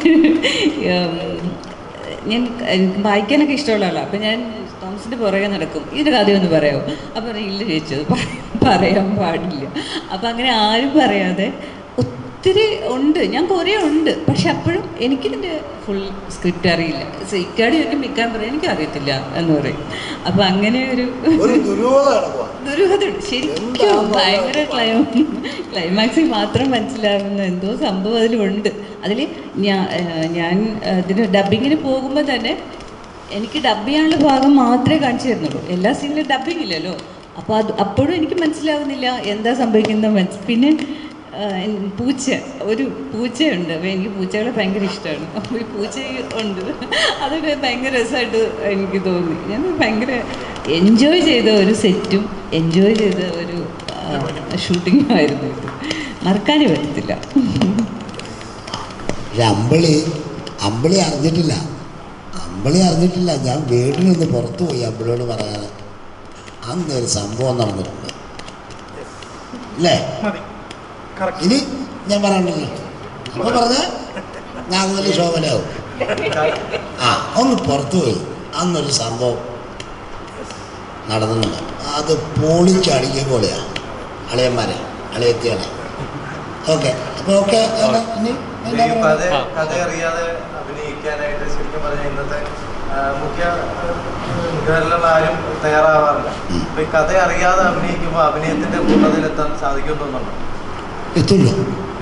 [SPEAKER 5] ഉം, ഞാൻ എനിക്ക് വായിക്കാനൊക്കെ ഇഷ്ടമുള്ള ആളാണ് അപ്പം ഞാൻ തോമസിൻ്റെ പുറകെ നടക്കും ഇതിൻ്റെ കഥയൊന്ന് പറയാമോ അപ്പം ഇല്ല ചോദിച്ചത് പറയാൻ പാടില്ല അപ്പം അങ്ങനെ ആരും പറയാതെ ഒത്തിരി ഉണ്ട് ഞാൻ കുറേ ഉണ്ട് പക്ഷെ അപ്പോഴും എനിക്കിതിൻ്റെ ഫുൾ സ്ക്രിപ്റ്റ് അറിയില്ല ഇക്കാട് ചോദിക്കും ഇക്കാൻ പറയാം എനിക്ക് അറിയത്തില്ല എന്ന് പറയും അപ്പം അങ്ങനെ ഒരു
[SPEAKER 2] ഒരു ദുരൂഹത കിടക്കുക
[SPEAKER 5] ദുരൂഹതയുണ്ട് ശരിക്കും ഭയങ്കര ക്ലൈം ക്ലൈമാക്സിൽ മാത്രം മനസ്സിലാകുന്ന എന്തോ സംഭവം അതിലുണ്ട് അതിൽ ഞാൻ ഞാൻ ഇതിന് ഡബിങ്ങിന് പോകുമ്പോൾ തന്നെ എനിക്ക് ഡബ് ചെയ്യാനുള്ള ഭാഗം മാത്രമേ കാണിച്ചു തരുന്നുള്ളൂ എല്ലാ സീനിലും ഡബിങ് ഇല്ലല്ലോ അപ്പോൾ അത് അപ്പോഴും എനിക്ക് മനസ്സിലാവുന്നില്ല എന്താ സംഭവിക്കുന്നത് മനസ്സ് പിന്നെ ആ, എൻ- പൂച്ച ഒരു പൂച്ചയുണ്ട് അപ്പോൾ എനിക്ക് പൂച്ചകളെ ഭയങ്കര ഇഷ്ടമാണ് അപ്പോൾ ഈ പൂച്ച ഉണ്ട് അതൊക്കെ ഭയങ്കര രസമായിട്ട് എനിക്ക് തോന്നി ഞാൻ ഭയങ്കര എൻജോയ് ചെയ്ത ഒരു സെറ്റും എൻജോയ് ചെയ്ത ഒരു ഷൂട്ടിങ്ങും ആയിരുന്നു ഇത് മറക്കാനേ പറ്റത്തില്ല
[SPEAKER 2] പക്ഷെ അമ്പിളി അമ്പിളി അറിഞ്ഞിട്ടില്ല അമ്പിളി അറിഞ്ഞിട്ടില്ല ഞാൻ വീട്ടിൽ നിന്ന് പുറത്തു പോയി അമ്പിളിയോട് പറയാതെ അന്ന് ഒരു സംഭവം നടന്നിട്ടുണ്ട് അല്ലേ
[SPEAKER 4] മതി കറക്റ്റ്
[SPEAKER 2] ഇനി ഞാൻ പറയണ്ടല്ലോ അപ്പോൾ പറഞ്ഞ ഞാൻ വലിയ ശോഭനയാവും ആ ഒന്ന് പുറത്തു പോയി അന്നൊരു സംഭവം നടന്നിട്ടുണ്ട് അത് പൊളിച്ചടിക്കിയ പോലെയാണ് അളിയന്മാരെ അളിയത്തികളെ ഓക്കെ അപ്പോൾ ഓക്കെ ഇനി എന്നാ
[SPEAKER 7] ഈ
[SPEAKER 2] പറയുക?
[SPEAKER 7] കഥ കഥ അറിയാതെ അഭിനയിക്കാനായിട്ട് ശരിക്കും പറഞ്ഞാൽ ഇന്നത്തെ ആ, മുഖ്യ മുഖ്യധാരിലുള്ള ആരും തയ്യാറാവാറില്ല
[SPEAKER 2] ഉം.
[SPEAKER 7] അപ്പൊ ഈ കഥ അറിയാതെ അഭിനയിക്കുമ്പോൾ അഭിനയത്തിന്റെ പൂർണ്ണതയിലെത്താൻ സാധിക്കുന്നുണ്ടോ
[SPEAKER 2] എത്തില്ല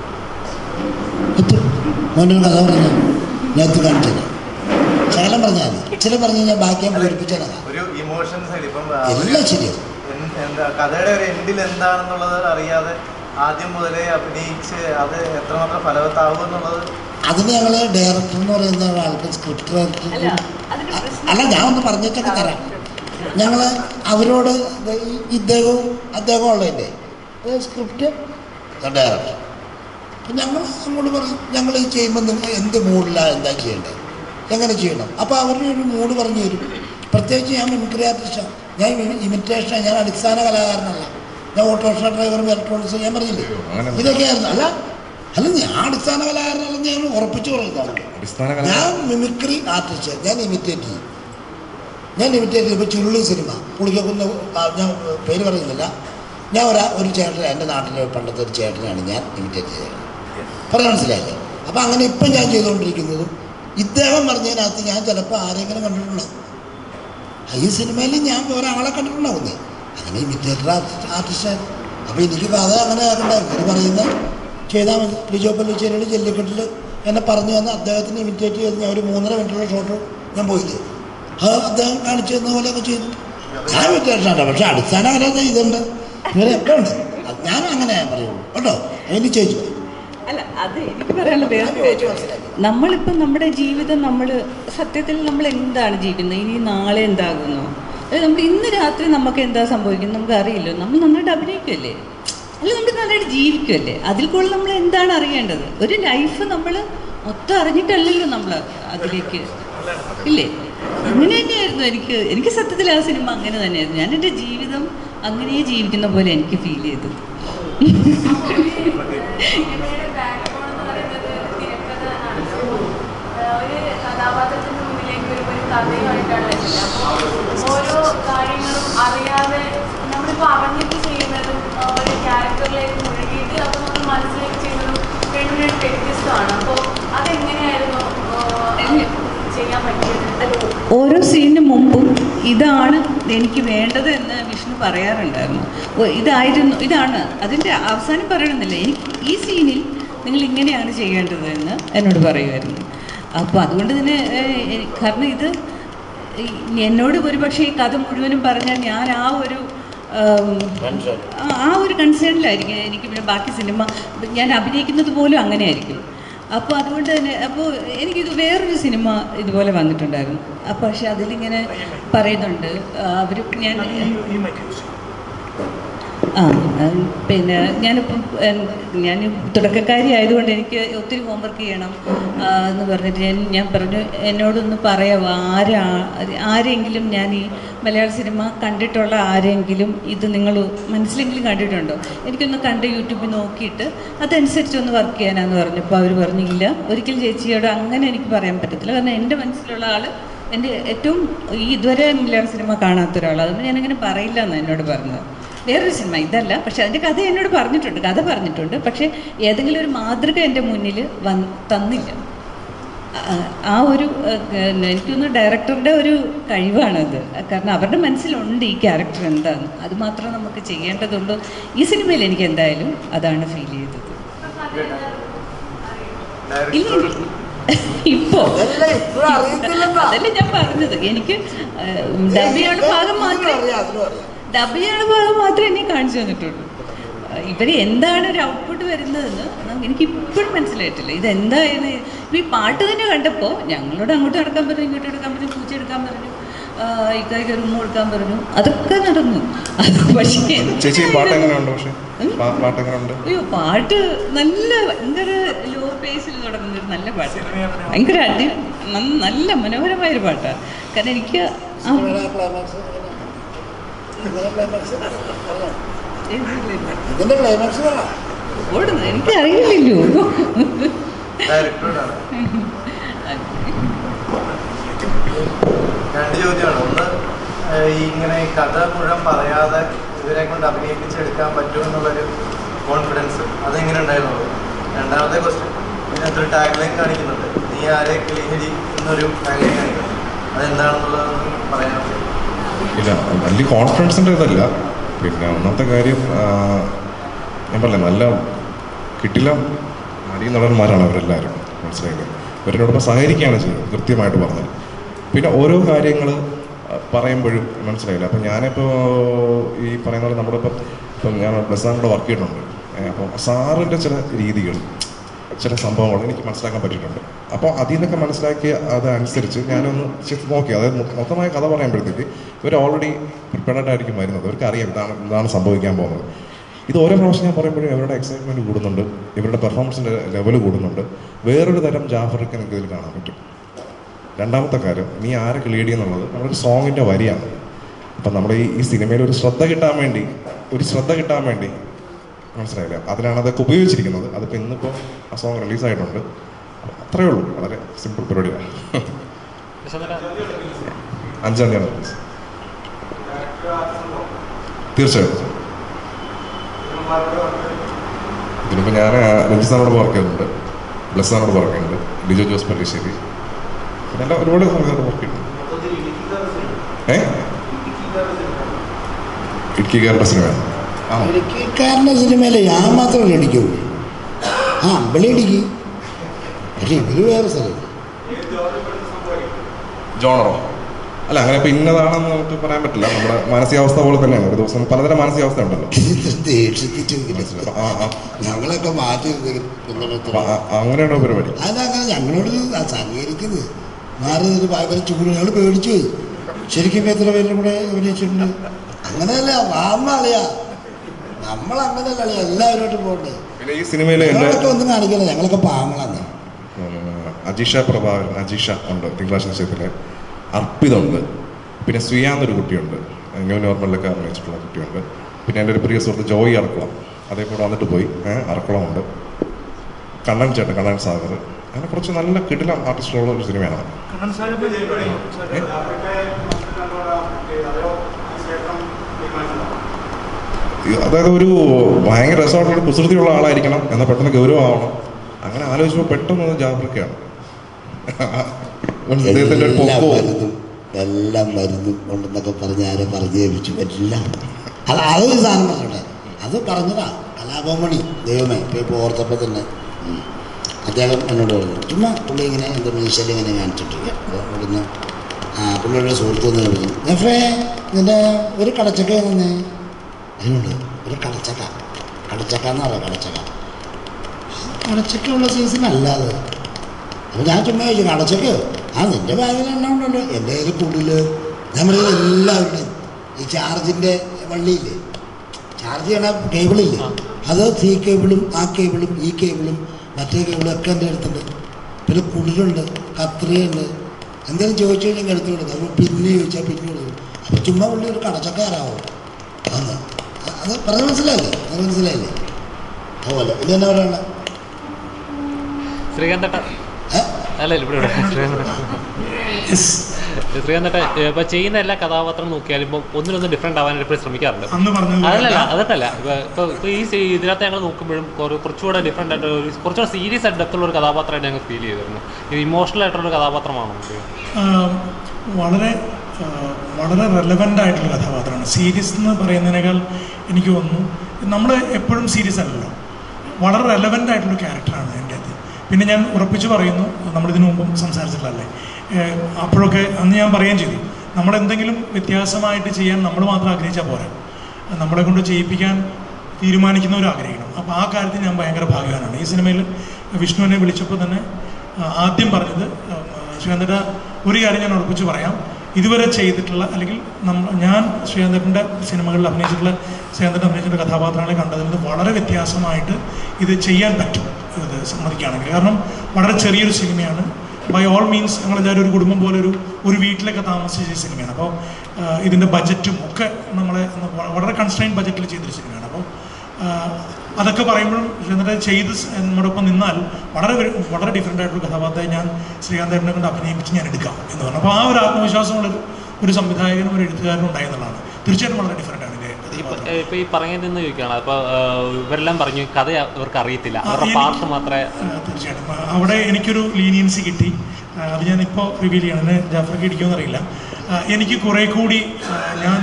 [SPEAKER 2] എത്തും മോനൊരു കഥ പറഞ്ഞു ഞാൻ എത്തി കാണിച്ചത് ശകലം പറഞ്ഞാൽ മതി ചില പറഞ്ഞു കഴിഞ്ഞാൽ ബാക്കി ഞാൻ പൂരിപ്പിച്ചതാണ്
[SPEAKER 7] ഒരു ഇമോഷൻ സൈഡ് ഇപ്പം ആ, ഒരു
[SPEAKER 2] എല്ലാം ശരിയാവും
[SPEAKER 7] എന്ത് എന്താ കഥയുടെ ഒരു എൻഡിൽ എന്താണെന്നുള്ളത് അറിയാതെ ആദ്യം മുതലേ അഭിനയിച്ച് അത് എത്രമാത്രം ഫലവത്താവും എന്നുള്ളത്
[SPEAKER 2] അതിന് ഞങ്ങൾ ഡയറക്ടർ എന്ന് പറയുന്ന ആൾക്ക് സ്ക്രിപ്റ്റ് ഡയറക്ടർ
[SPEAKER 5] അല്ല അതിന് പ്രശ്നം
[SPEAKER 2] അല്ല ഞാൻ ഒന്ന് പറഞ്ഞിട്ടൊക്കെ തരാം ഞങ്ങൾ അവരോട് ഇത് ഈ ഇദ്ദേഹവും അദ്ദേഹവും ഉള്ളതിൻ്റെ സ്ക്രിപ്റ്റ് ഡയറക്ടർ അപ്പം ഞങ്ങൾ അങ്ങോട്ട് പറയും ഞങ്ങൾ ഈ ചെയ്യുമ്പോൾ നിങ്ങൾ എന്ത് മൂഡിലാണ് എന്താ ചെയ്യേണ്ടത് എങ്ങനെ ചെയ്യണം അപ്പോൾ അവരുടെ ഒരു മൂഡ് പറഞ്ഞു തരും പ്രത്യേകിച്ച് ഞാൻ മിമിക്രി ആർട്ടിസ്റ്റാണ് ഞാൻ ഇമിറ്റേഷനാണ് ഞാൻ അടിസ്ഥാന കലാകാരനല്ല ഞാൻ ഓട്ടോറിക്ഷ ഡ്രൈവറും ഇലക്ട്രോണിക്സും ഞാൻ പറഞ്ഞില്ലേ
[SPEAKER 1] അങ്ങനെ
[SPEAKER 2] ഇതൊക്കെയായിരുന്നു അല്ല അല്ല ഞാൻ അടിസ്ഥാന കലാകാരനല്ലെന്ന് ഞാൻ ഉറപ്പിച്ചു പറയുന്നതാണ്
[SPEAKER 1] അടിസ്ഥാന കല
[SPEAKER 2] ഞാൻ മിമിക്രി ആർട്ടിസ്റ്റ് ഞാൻ ഇമിറ്റേറ്റ് ചെയ്യും ഞാൻ ഇമിറ്റേറ്റ് ചെയ്യും ഇപ്പോൾ ചുരുളി സിനിമ പുളിക്കക്കുന്ന് ആ, ഞാൻ പേര് പറയുന്നില്ല ഞാൻ ഒരാ ഒരു ചേട്ടൻ എൻ്റെ നാട്ടിലെ പണ്ടത്തെ ഒരു ചേട്ടനാണ് ഞാൻ ഇമിറ്റേറ്റ് ചെയ്തത് പറയാൻ മനസ്സിലായില്ലേ അപ്പോൾ അങ്ങനെ ഇപ്പം ഞാൻ ചെയ്തുകൊണ്ടിരിക്കുന്നതും ഇദ്ദേഹം പറഞ്ഞതിനകത്ത് ഞാൻ ചിലപ്പോൾ ആരെങ്കിലും കണ്ടിട്ടുണ്ടാവും ആ, ഈ സിനിമയിൽ ഞാൻ ഒരാളെ കണ്ടിട്ടുണ്ടാവുന്നേ അങ്ങനെ ഇമിറ്റേറ്റർ ആർട്ടിസ്റ്റ് ആർട്ടിസ്റ്റാണ് അപ്പോൾ എനിക്ക് കഥ അങ്ങനെ ആക്കണ്ടായിരുന്നു ഇത് പറയുന്ന ചെയ്താൽ മതി ലിജോ പല്ലിച്ചേരിയുടെ ജല്ലിക്കെട്ടിൽ എന്നെ പറഞ്ഞു തന്ന അദ്ദേഹത്തിന് ഇമിറ്റേറ്റ് ചെയ്ത് ഞാൻ ഒരു മൂന്നര മിനിറ്റുള്ള ഷോട്ട് ഞാൻ പോയില്ലേ അത് അദ്ദേഹം കാണിച്ചു തന്ന പോലെയൊക്കെ ചെയ്തു ഞാൻ ഇമിറ്റേഷനാണ് പക്ഷേ അടിസ്ഥാന കല ഇതുണ്ട് ഇവരൊക്കെ ഉണ്ട് അത് ഞാൻ അങ്ങനെ പറയുള്ളൂ കേട്ടോ അതിന് ചേച്ചു
[SPEAKER 5] അല്ല അത് എനിക്ക് പറയാനുള്ള വേറെ കാര്യം നമ്മളിപ്പം നമ്മുടെ ജീവിതം നമ്മൾ സത്യത്തിൽ നമ്മൾ എന്താണ് ജീവിക്കുന്നത് ഇനി നാളെ എന്താകുന്നു അതായത് നമ്മൾ ഇന്ന് രാത്രി നമുക്ക് എന്താ സംഭവിക്കുന്നത് നമുക്ക് അറിയില്ലോ നമ്മൾ നന്നായിട്ട് അഭിനയിക്കുമല്ലേ അല്ല നമ്മൾ നന്നായിട്ട് ജീവിക്കുമല്ലേ അതിൽ കൂടുതൽ നമ്മൾ എന്താണ് അറിയേണ്ടത് ഒരു ലൈഫ് നമ്മൾ മൊത്തം അറിഞ്ഞിട്ടല്ലല്ലോ നമ്മൾ അതിലേക്ക് ഇല്ലേ അങ്ങനെ തന്നെയായിരുന്നു എനിക്ക് എനിക്ക് സത്യത്തിൽ ആ സിനിമ അങ്ങനെ തന്നെയായിരുന്നു ഞാൻ എൻ്റെ ജീവിതം അങ്ങനെ ജീവിക്കുന്ന പോലെ എനിക്ക് ഫീൽ ചെയ്തു
[SPEAKER 8] സിനിമയുടെ ബാക്ക്ബോൺ എന്ന് പറയുന്നത് തിരക്കഥ ആണ് ഒരു കഥാപാത്രത്തിന്റെ മുന്നിലേക്ക് വരുമ്പോൾ ഒരു കഥയുമായിട്ടാണ് വരുന്നത് അപ്പോൾ ഓരോ കാര്യങ്ങളും അറിയാതെ നമ്മളിപ്പോൾ അറിഞ്ഞിട്ട് ചെയ്യുന്നതും ആ, ഒരു ക്യാരക്ടറിലേക്ക് മുഴുകിയിട്ട് അപ്പോൾ നമ്മൾ മനസ്സിലേക്ക് ചെയ്യുന്നതും രണ്ടും രണ്ട് വ്യത്യസ്തമാണ് അപ്പോൾ അതെങ്ങനെയായിരുന്നു ആ, ചെയ്യാൻ പറ്റിയത്
[SPEAKER 5] ഓരോ സീനിന് മുമ്പും ഇതാണ് എനിക്ക് വേണ്ടത് എന്ന് വിഷ്ണു പറയാറുണ്ടായിരുന്നു ഓ, ഇതായിരുന്നു ഇതാണ് അതിൻ്റെ അവസാനം പറയണമെന്നില്ല എനിക്ക് ഈ സീനിൽ നിങ്ങൾ ഇങ്ങനെയാണ് ചെയ്യേണ്ടത് എന്ന് എന്നോട് പറയുമായിരുന്നു അപ്പോൾ അതുകൊണ്ട് തന്നെ ഏഹ്, എനി- കാരണം ഇത് ഈ- എന്നോട് ഒരുപക്ഷെ ഈ കഥ മുഴുവനും പറഞ്ഞാൽ ഞാൻ ആ ഒരു ആം, ആ- ആ ഒരു കൺസേണിലായിരിക്കും എനിക്ക് പിന്നെ ബാക്കി സിനിമ ഞാൻ അഭിനയിക്കുന്നത് പോലും അങ്ങനെ ആയിരിക്കും അപ്പോൾ അതുകൊണ്ട് തന്നെ അപ്പോൾ എനിക്കിത് വേറൊരു സിനിമ ഇതുപോലെ വന്നിട്ടുണ്ടായിരുന്നു അപ്പോൾ പക്ഷെ അതിലിങ്ങനെ പറയുന്നുണ്ട് അവർ ഞാൻ
[SPEAKER 4] ഈ മൈക്ക് യൂസ് ചെയ്യും.
[SPEAKER 5] ആ ഉം, പിന്നെ ഞാനിപ്പം ഉം, ഞാൻ തുടക്കക്കാരി ആയതുകൊണ്ട് എനിക്ക് ഒത്തിരി ഹോംവർക്ക് ചെയ്യണം ആ, എന്ന് പറഞ്ഞിട്ട് ഞാൻ ഞാൻ പറഞ്ഞു എന്നോടൊന്ന് പറയാമോ ആരാ ആരെങ്കിലും ഞാൻ ഈ മലയാള സിനിമ കണ്ടിട്ടുള്ള ആരെങ്കിലും ഇത് നിങ്ങൾ മനസ്സിലെങ്കിലും കണ്ടിട്ടുണ്ടോ എനിക്കൊന്ന് കണ്ട് യൂട്യൂബിൽ നോക്കിയിട്ട് അതനുസരിച്ചൊന്ന് വർക്ക് ചെയ്യാനാന്ന് പറഞ്ഞപ്പോൾ അവർ പറഞ്ഞില്ല ഒരിക്കലും ചേച്ചിയോട് അങ്ങനെ എനിക്ക് പറയാൻ പറ്റത്തില്ല കാരണം എൻ്റെ മനസ്സിലുള്ള ആൾ എൻ്റെ ഏറ്റവും ഈ ഇതുവരെ മലയാള സിനിമ കാണാത്ത ഒരാൾ അതുകൊണ്ട് ഞാനങ്ങനെ പറയില്ല എന്നാണ് എന്നോട് പറഞ്ഞത് വേറൊരു സിനിമ ഇതല്ല പക്ഷെ അതിൻ്റെ കഥ എന്നോട് പറഞ്ഞിട്ടുണ്ട് കഥ പറഞ്ഞിട്ടുണ്ട് പക്ഷേ ഏതെങ്കിലും ഒരു മാതൃക എൻ്റെ മുന്നിൽ വന്ന് തന്നില്ല ആ- ആ ഒരു ഏഹ്, എനിക്കൊന്ന് ഡയറക്ടറുടെ ഒരു കഴിവാണത് കാരണം അവരുടെ മനസ്സിലുണ്ട് ഈ ക്യാരക്ടർ എന്താന്ന് അത് മാത്രം നമുക്ക് ചെയ്യേണ്ടതുള്ളൂ ഈ സിനിമയിൽ എനിക്ക് എന്തായാലും അതാണ് ഫീൽ ചെയ്തത് ഇല്ല, ഇല്ല. ഇപ്പോ
[SPEAKER 2] അതല്ല ഇപ്പോഴും അറിയത്തില്ലെന്നാ
[SPEAKER 5] അതല്ല ഞാൻ പറഞ്ഞത് എനിക്ക് ഡബിയാണ് ഭാഗം മാത്രമേ
[SPEAKER 2] അറിയാം അതിനും അറിയാം
[SPEAKER 5] ഡബിയാണ് ഭാഗം മാത്രമേ എന്നെ കാണിച്ചു തന്നിട്ടുള്ളൂ ഇവർ എന്താണ് ഒരു ഔട്ട്പുട്ട് വരുന്നതെന്ന് നമുക്ക് എനിക്ക് ഇപ്പോഴും മനസ്സിലായിട്ടില്ല ഇതെന്തായിരുന്നു ഇപ്പം ഈ പാട്ട് തന്നെ കണ്ടപ്പോൾ ഞങ്ങളോട് അങ്ങോട്ട് നടക്കാൻ പറഞ്ഞു ഇങ്ങോട്ട് എടുക്കാൻ പറഞ്ഞു പൂച്ച എടുക്കാൻ പറഞ്ഞു ഇക്കായ്ക്ക് റൂം കൊടുക്കാൻ പറഞ്ഞു അതൊക്കെ നടന്നു അത് പക്ഷേ
[SPEAKER 1] ചേച്ചി ഈ പാട്ട് എങ്ങനെയുണ്ട് പക്ഷെ പാ- പാട്ട് എങ്ങനെയുണ്ട്
[SPEAKER 5] അയ്യോ പാട്ട് നല്ല ഭയങ്കര ലോ പേസിൽ തുടങ്ങുന്ന ഒരു നല്ല പാട്ട് ഭയങ്കര അടി നന്ന- നല്ല മനോഹരമായൊരു പാട്ടാണ് കാരണം എനിക്ക് ആ
[SPEAKER 2] സിനിമയുടെ ക്ലൈമാക്സ് ഇതിന്റെ ക്ലൈമാക്സ് പറഞ്ഞോ.
[SPEAKER 5] ഇതില്ല.
[SPEAKER 2] ഇതിന്റെ ക്ലൈമാക്സ് പറ
[SPEAKER 5] ഓടുന്നു എനിക്കറിയില്ലല്ലോ
[SPEAKER 7] ഡയറക്ടറോടാണ് രണ്ട് ചോദ്യമാണ് ഒന്ന് ഏഹ് ഈ ഇങ്ങനെ ഈ കഥ മുഴുവൻ പറയാതെ ഇവരെ കൊണ്ട് അഭിനയിപ്പിച്ചെടുക്കാൻ പറ്റുമെന്നുള്ളൊരു കോൺഫിഡൻസ് അതെങ്ങനെ ഉണ്ടായിരുന്നു രണ്ടാമത്തെ ക്വസ്റ്റ്യൻ ഇതിനകത്ത് ഒരു ടാഗ് ലൈൻ കാണിക്കുന്നുണ്ട് നീ ആരെ കിളിഹരി എന്നൊരു ടാഗ് ലൈൻ കാണിക്കുന്നു അതെന്താണെന്നുള്ളത് പറയാൻ
[SPEAKER 1] ഇല്ല വലിയ കോൺഫിഡൻസിൻ്റെ ഇതല്ല പിന്നെ ഒന്നാമത്തെ കാര്യം ആ, ഞാൻ പറഞ്ഞില്ല നല്ല കിട്ടില്ല നടി നടന്മാരാണ് അവരെല്ലാവരും മനസ്സിലായില്ലേ ഇവരോടൊപ്പം സഹകരിക്കുകയാണ് ചെയ്യുന്നത് കൃത്യമായിട്ട് പറഞ്ഞത് പിന്നെ ഓരോ കാര്യങ്ങൾ പറയുമ്പോഴും മനസ്സിലായില്ല അപ്പം ഞാനിപ്പോൾ ഈ പറയുന്ന പോലെ നമ്മുടെ ഇപ്പം ഇപ്പം ഞാൻ പ്ലസ് കൂടെ വർക്ക് ചെയ്യുന്നുണ്ട് അപ്പോൾ സാറിൻ്റെ ചില രീതികൾ ചില സംഭവങ്ങൾ എനിക്ക് മനസ്സിലാക്കാൻ പറ്റിയിട്ടുണ്ട് അപ്പോൾ അതിൽ നിന്നൊക്കെ മനസ്സിലാക്കി അതനുസരിച്ച് ഞാനൊന്ന് ചെക്ക് നോക്കി അതായത് മൊ- മൊത്തമായ കഥ പറയുമ്പോഴത്തേക്ക് ഇവർ ഓൾറെഡി പ്രിപ്പയർഡ് ആയിരിക്കും വരുന്നത് അവർക്ക് അറിയാം ഇതാണ് ഇതാണ് സംഭവിക്കാൻ പോകുന്നത് ഇത് ഓരോ പ്രാവശ്യം ഞാൻ പറയുമ്പോഴും ഇവരുടെ എക്സൈറ്റ്മെൻറ്റ് കൂടുന്നുണ്ട് ഇവരുടെ പെർഫോമൻസിൻ്റെ ലെവൽ കൂടുന്നുണ്ട് വേറൊരു തരം ജാഫർക്ക് എനിക്ക് ഇതിൽ കാണാൻ പറ്റും രണ്ടാമത്തെ കാര്യം നീ ആരൊക്കെ ലീഡ് ചെയ്യുന്നുള്ളത് നമ്മുടെ ഒരു സോങ്ങിൻ്റെ വരിയാണ് അപ്പം നമ്മുടെ ഈ ഈ സിനിമയിൽ ഒരു ശ്രദ്ധ കിട്ടാൻ വേണ്ടി ഒരു ശ്രദ്ധ കിട്ടാൻ വേണ്ടി മനസ്സിലായില്ല അതിനാണ് അതൊക്കെ ഉപയോഗിച്ചിരിക്കുന്നത് അതിപ്പോൾ ഇന്നിപ്പോൾ ആ സോങ് റിലീസായിട്ടുണ്ട് അത്രയേ ഉള്ളൂ വളരെ സിമ്പിൾ പരിപാടിയാണ് അഞ്ചാം തീയതി റിലീസ് തീർച്ചയായിട്ടും ഇതിനിപ്പോൾ ഞാൻ രഞ്ജിത് സാറിനോട് വർക്ക് ചെയ്യുന്നുണ്ട് ബ്ലസ് സാറിനോട് വർക്ക് ചെയ്യുന്നുണ്ട് ലിജോ ജോസ് പല്ലിശ്ശേരി പിന്നെ എല്ലാം ഒരുപാട് സമയത്തോട് വർക്ക് ചെയ്യുന്നുണ്ട് ഏ ഇടുക്കിക്കാരുടെ സിനിമയാണ് ആ
[SPEAKER 2] ഇടുക്കിക്കാരൻ്റെ സിനിമയിലെ ഞാൻ മാത്രമല്ല ഇടിക്കുള്ളൂ ആ അമ്പളി ഇടുക്കി പക്ഷേ ഇവര് വേറെ സ്ഥലം
[SPEAKER 1] ജോണറോ അല്ല അങ്ങനെ ഇപ്പം ഇന്നതാണെന്ന് നമുക്ക് പറയാൻ പറ്റില്ല നമ്മുടെ മാനസികാവസ്ഥ പോലെ തന്നെയാണ് ഒരു ദിവസം പലതരം മാനസികാവസ്ഥ ഉണ്ടല്ലോ
[SPEAKER 2] ദേഷ്യത്തിട്ട്
[SPEAKER 1] മനസ്സിലായി. അപ്പൊ ആ- ആ-
[SPEAKER 2] ഞങ്ങളൊക്കെ മാറ്റി
[SPEAKER 1] അപ്പൊ ആ- അങ്ങനെയാണ് പരിപാടി
[SPEAKER 2] അതങ്ങനെ ഞങ്ങളോട് സഹകരിക്കുന്നത് മാറി നിന്ന് ഭയങ്കര ചൂട് ഞങ്ങൾ പേടിച്ചു പോയി ശരിക്കും ഇപ്പൊ എത്ര പേരും കൂടെ അഭിനയിച്ചിട്ടുണ്ട് അങ്ങനെയല്ല വാമാളിയാ നമ്മളങ്ങനെയല്ല അളിയാ എല്ലാവരോട്ടും പോകണ്ടേ
[SPEAKER 1] പിന്നെ ഈ സിനിമയിൽ എൻ്റെ
[SPEAKER 2] ഞങ്ങളൊക്കെ ഒന്നും കാണിക്കില്ല ഞങ്ങളൊക്കെ പാവങ്ങളാണ്
[SPEAKER 1] ഉം, അജീഷ പ്രഭാകരൻ അജീഷ ഉണ്ട് തിങ്കളാഴ്ച നിശ്ചയത്തിലെ അർപ്പിതമുണ്ട് പിന്നെ സുയ എന്നൊരു കുട്ടിയുണ്ട് ന്യൂ നോർമലിലൊക്കെ അഭിനയിച്ചിട്ടുള്ള കുട്ടിയുണ്ട് പിന്നെ എൻ്റെ ഒരു പ്രിയ സുഹൃത്ത് ജോയി അറക്കുളം അതേപോലെ വന്നിട്ട് പോയി ഏഹ് അറക്കുളമുണ്ട് കണ്ണൻ ചേട്ടൻ കണ്ണൻ സാഗർ അങ്ങനെ കുറച്ച് നല്ല കിടിലം ആർട്ടിസ്റ്റുള്ള ഒരു സിനിമയാണ്
[SPEAKER 4] കണ്ണൻ സാഹിബ്
[SPEAKER 1] ഈ- അതായത് ഒരു ഭയങ്കര രസമായിട്ടുള്ള കുസൃതിയുള്ള ആളായിരിക്കണം എന്നാൽ പെട്ടെന്ന് ഗൗരവമാവണം അങ്ങനെ ആലോചിച്ചപ്പോൾ പെട്ടെന്ന് ജാഫ്രിക്കയാണ് അദ്ദേഹത്തിൻ്റെ ഒരു
[SPEAKER 2] എല്ലാ
[SPEAKER 1] പൊക്കവും
[SPEAKER 2] മരുന്നും എല്ലാം മരുന്നും കൊണ്ടെന്നൊക്കെ പറഞ്ഞ് ആരെ പറഞ്ഞു ഏൽപ്പിച്ചു എല്ലാം അല്ല അതൊരു സാധനം പറഞ്ഞോട്ടെ അത് പറഞ്ഞതാ കലാഭവമണി ദൈവമേ ഇപ്പോൾ ഇപ്പോൾ ഓർത്തപ്പോൾ തന്നെ ഉം. അദ്ദേഹം എന്നോട് പറഞ്ഞു ചുമ്മാ പുള്ളി ഇങ്ങനെ എൻ്റെ മീശയിൽ ഇങ്ങനെ കാണിച്ചിട്ടില്ല അപ്പോൾ അവിടുന്ന് ആ പുള്ളിയുടെ സുഹൃത്ത് വന്ന് പറഞ്ഞു എഫേ നിൻ്റെ ഒരു കടച്ചക്ക തന്നെ അതിനുണ്ട് ഒരു കടച്ചക്ക കടച്ചക്ക എന്ന് പറയാം കടച്ചക്ക കടച്ചക്ക ഉള്ള സീസൺ അല്ലാതെ അപ്പോൾ ഞാൻ ചുമ്മാ ചോദിച്ചു കടച്ചക്കയോ ആ നിൻ്റെ ബാഗിൽ എണ്ണ ഉണ്ടല്ലോ എൻ്റെ കയ്യിൽ കൂടുതൽ നമ്മുടെ എല്ലാവരുടെയും ഈ ചാർജിൻ്റെ വള്ളിയില്ലേ ചാർജ് ചെയ്യണ കേബിളില്ലേ അത് സി കേബിളും ആ കേബിളും ഈ കേബിളും മറ്റേ കേബിളും ഒക്കെ എൻ്റെ അടുത്തുണ്ട് പിന്നെ കുളിരുണ്ട് കത്രിയുണ്ട് എന്തെങ്കിലും ചോദിച്ചു കഴിഞ്ഞാൽ എടുത്തു കൊടുക്കും അപ്പോൾ പിന്നെ ചോദിച്ചാൽ പിന്നെ കൊടുക്കും അപ്പോൾ ചുമ്മാ പുള്ളി ഒരു കടച്ചക്കാരാവും അന്ന് അ- അത് പറഞ്ഞ മനസ്സിലായില്ലേ അത് മനസ്സിലായില്ലേ അതുപോലെ ഇനി എന്നാ പറയണ്ട
[SPEAKER 3] ശ്രീകാന്തേട്ട
[SPEAKER 2] ഏ
[SPEAKER 3] അല്ല ഇവിടെ ഇവിടെ ശ്രീകാന്തേട്ട ശ്രീകാന്തേട്ട ഇപ്പൊ ചെയ്യുന്ന എല്ലാ കഥാപാത്രം നോക്കിയാലും ഇപ്പൊ ഒന്നിനൊന്ന് ഡിഫറെന്റ് ആവാൻ എപ്പോഴും ശ്രമിക്കാറുണ്ട്
[SPEAKER 4] അന്ന് പറഞ്ഞത്
[SPEAKER 3] അതല്ല അതൊക്കെയല്ല ഇപ്പൊ ഇപ്പൊ ഇപ്പൊ ഈ സീ- ഇതിനകത്ത് ഞങ്ങൾ നോക്കുമ്പോഴും കുറ- കുറച്ചുകൂടെ ഡിഫറെന്റ് ആയിട്ട് ഒരു കുറച്ചുകൂടെ സീരിയസ് ആയിട്ട് ഡെപ്തുള്ള ഒരു കഥാപാത്രമായിട്ട് ഞങ്ങൾ ഫീൽ ചെയ്തിരുന്നു ഇത് ഇമോഷണൽ ആയിട്ടുള്ള ഒരു കഥാപാത്രമാണോ ഇത്?
[SPEAKER 4] ആഹ് വളരെ ആഹ് വളരെ റെലവൻ്റ് ആയിട്ടുള്ള കഥാപാത്രമാണ് സീരിയസ് എന്ന് പറയുന്നതിനേക്കാൾ എനിക്ക് തോന്നുന്നു നമ്മൾ എപ്പോഴും സീരിയസ് അല്ലല്ലോ വളരെ റെലവൻ്റ് ആയിട്ടുള്ള ക്യാരക്ടറാണ് എൻ്റെ അത് പിന്നെ ഞാൻ ഉറപ്പിച്ച് പറയുന്നു നമ്മളിതിനു മുമ്പും സംസാരിച്ചിട്ടുള്ളതല്ലേ ഏഹ് അപ്പോഴൊക്കെ അന്ന് ഞാൻ പറയുകയും ചെയ്തു നമ്മളെന്തെങ്കിലും വ്യത്യാസമായിട്ട് ചെയ്യാൻ നമ്മൾ മാത്രം ആഗ്രഹിച്ചാൽ പോരാ നമ്മളെ കൊണ്ട് ചെയ്യിപ്പിക്കാൻ തീരുമാനിക്കുന്നവരും ആഗ്രഹിക്കണം അപ്പോൾ ആ കാര്യത്തിൽ ഞാൻ ഭയങ്കര ഭാഗ്യവാനാണ് ഈ സിനിമയിൽ വിഷ്ണുവിനെ വിളിച്ചപ്പോൾ തന്നെ ആ, ആദ്യം പറഞ്ഞത് ശ്രീകാന്തേട്ട ഒരു കാര്യം ഞാൻ ഉറപ്പിച്ച് പറയാം ഇതുവരെ ചെയ്തിട്ടുള്ള അല്ലെങ്കിൽ നമ്മ ഞാൻ ശ്രീകാന്തേട്ടൻ്റെ സിനിമകളിൽ അഭിനയിച്ചിട്ടുള്ള ശ്രീകാന്തേട്ടൻ അഭിനയിച്ചിട്ടുള്ള കഥാപാത്രങ്ങളെ കണ്ടതിൽ നിന്ന് വളരെ വ്യത്യാസമായിട്ട് ഇത് ചെയ്യാൻ പറ്റും ഇത് സമ്മതിക്കുകയാണെങ്കിൽ കാരണം വളരെ ചെറിയൊരു സിനിമയാണ് ബൈ ഓൾ മീൻസ് ഞങ്ങളെല്ലാവരും ഒരു കുടുംബം പോലെ ഒരു ഒരു വീട്ടിലൊക്കെ താമസിച്ച സിനിമയാണ് അപ്പോൾ ഇതിൻ്റെ ബജറ്റും ഒക്കെ നമ്മളെ വ- വളരെ കൺസ്ട്രെയിൻ ബജറ്റിൽ ചെയ്തൊരു സിനിമയാണ് അപ്പോൾ അതൊക്കെ പറയുമ്പോഴും എന്നിട്ട് ചെയ്ത് സ് നമ്മുടെ ഒപ്പം നിന്നാൽ വളരെ ഒരു- വളരെ ഡിഫറെൻ്റ് ആയിട്ടുള്ള കഥാപാത്രത്തെ ഞാൻ ശ്രീകാന്തേട്ടനെ കൊണ്ട് അഭിനയിപ്പിച്ച് ഞാൻ എടുക്കാം എന്ന് പറഞ്ഞു അപ്പോൾ ആ ഒരു ആത്മവിശ്വാസമുള്ളൊരു ഒരു സംവിധായകനും ഒരു എഴുത്തുകാരനും ഉണ്ടായെന്നുള്ളതാണ് തീർച്ചയായിട്ടും വളരെ ഡിഫറെൻ്റ് ആണ് ഇതിൻ്റെ
[SPEAKER 3] ഇപ്പൊ
[SPEAKER 4] കഥാപാത്രം.
[SPEAKER 3] ഇപ്പൊ ഈ പറഞ്ഞതിൽ നിന്ന് ചോദിക്കുകയാണ് അപ്പൊ ഇവരെല്ലാം പറഞ്ഞു കഥ ഇവർക്ക് അറിയത്തില്ല
[SPEAKER 4] ആ,
[SPEAKER 3] അവരുടെ
[SPEAKER 4] എനിക്ക്
[SPEAKER 3] പാർട്ട് മാത്രമേ
[SPEAKER 4] ആ, തീർച്ചയായിട്ടും ആ, അവിടെ എനിക്കൊരു ലീനിയൻസി കിട്ടി ആ, അത് ഞാനിപ്പോൾ റിവീൽ ചെയ്യണം എന്നെ ജാഫർക്ക് ഇടിക്കുമെന്ന് അറിയില്ല ആ, എനിക്ക് കുറേ കൂടി ആ, ഞാൻ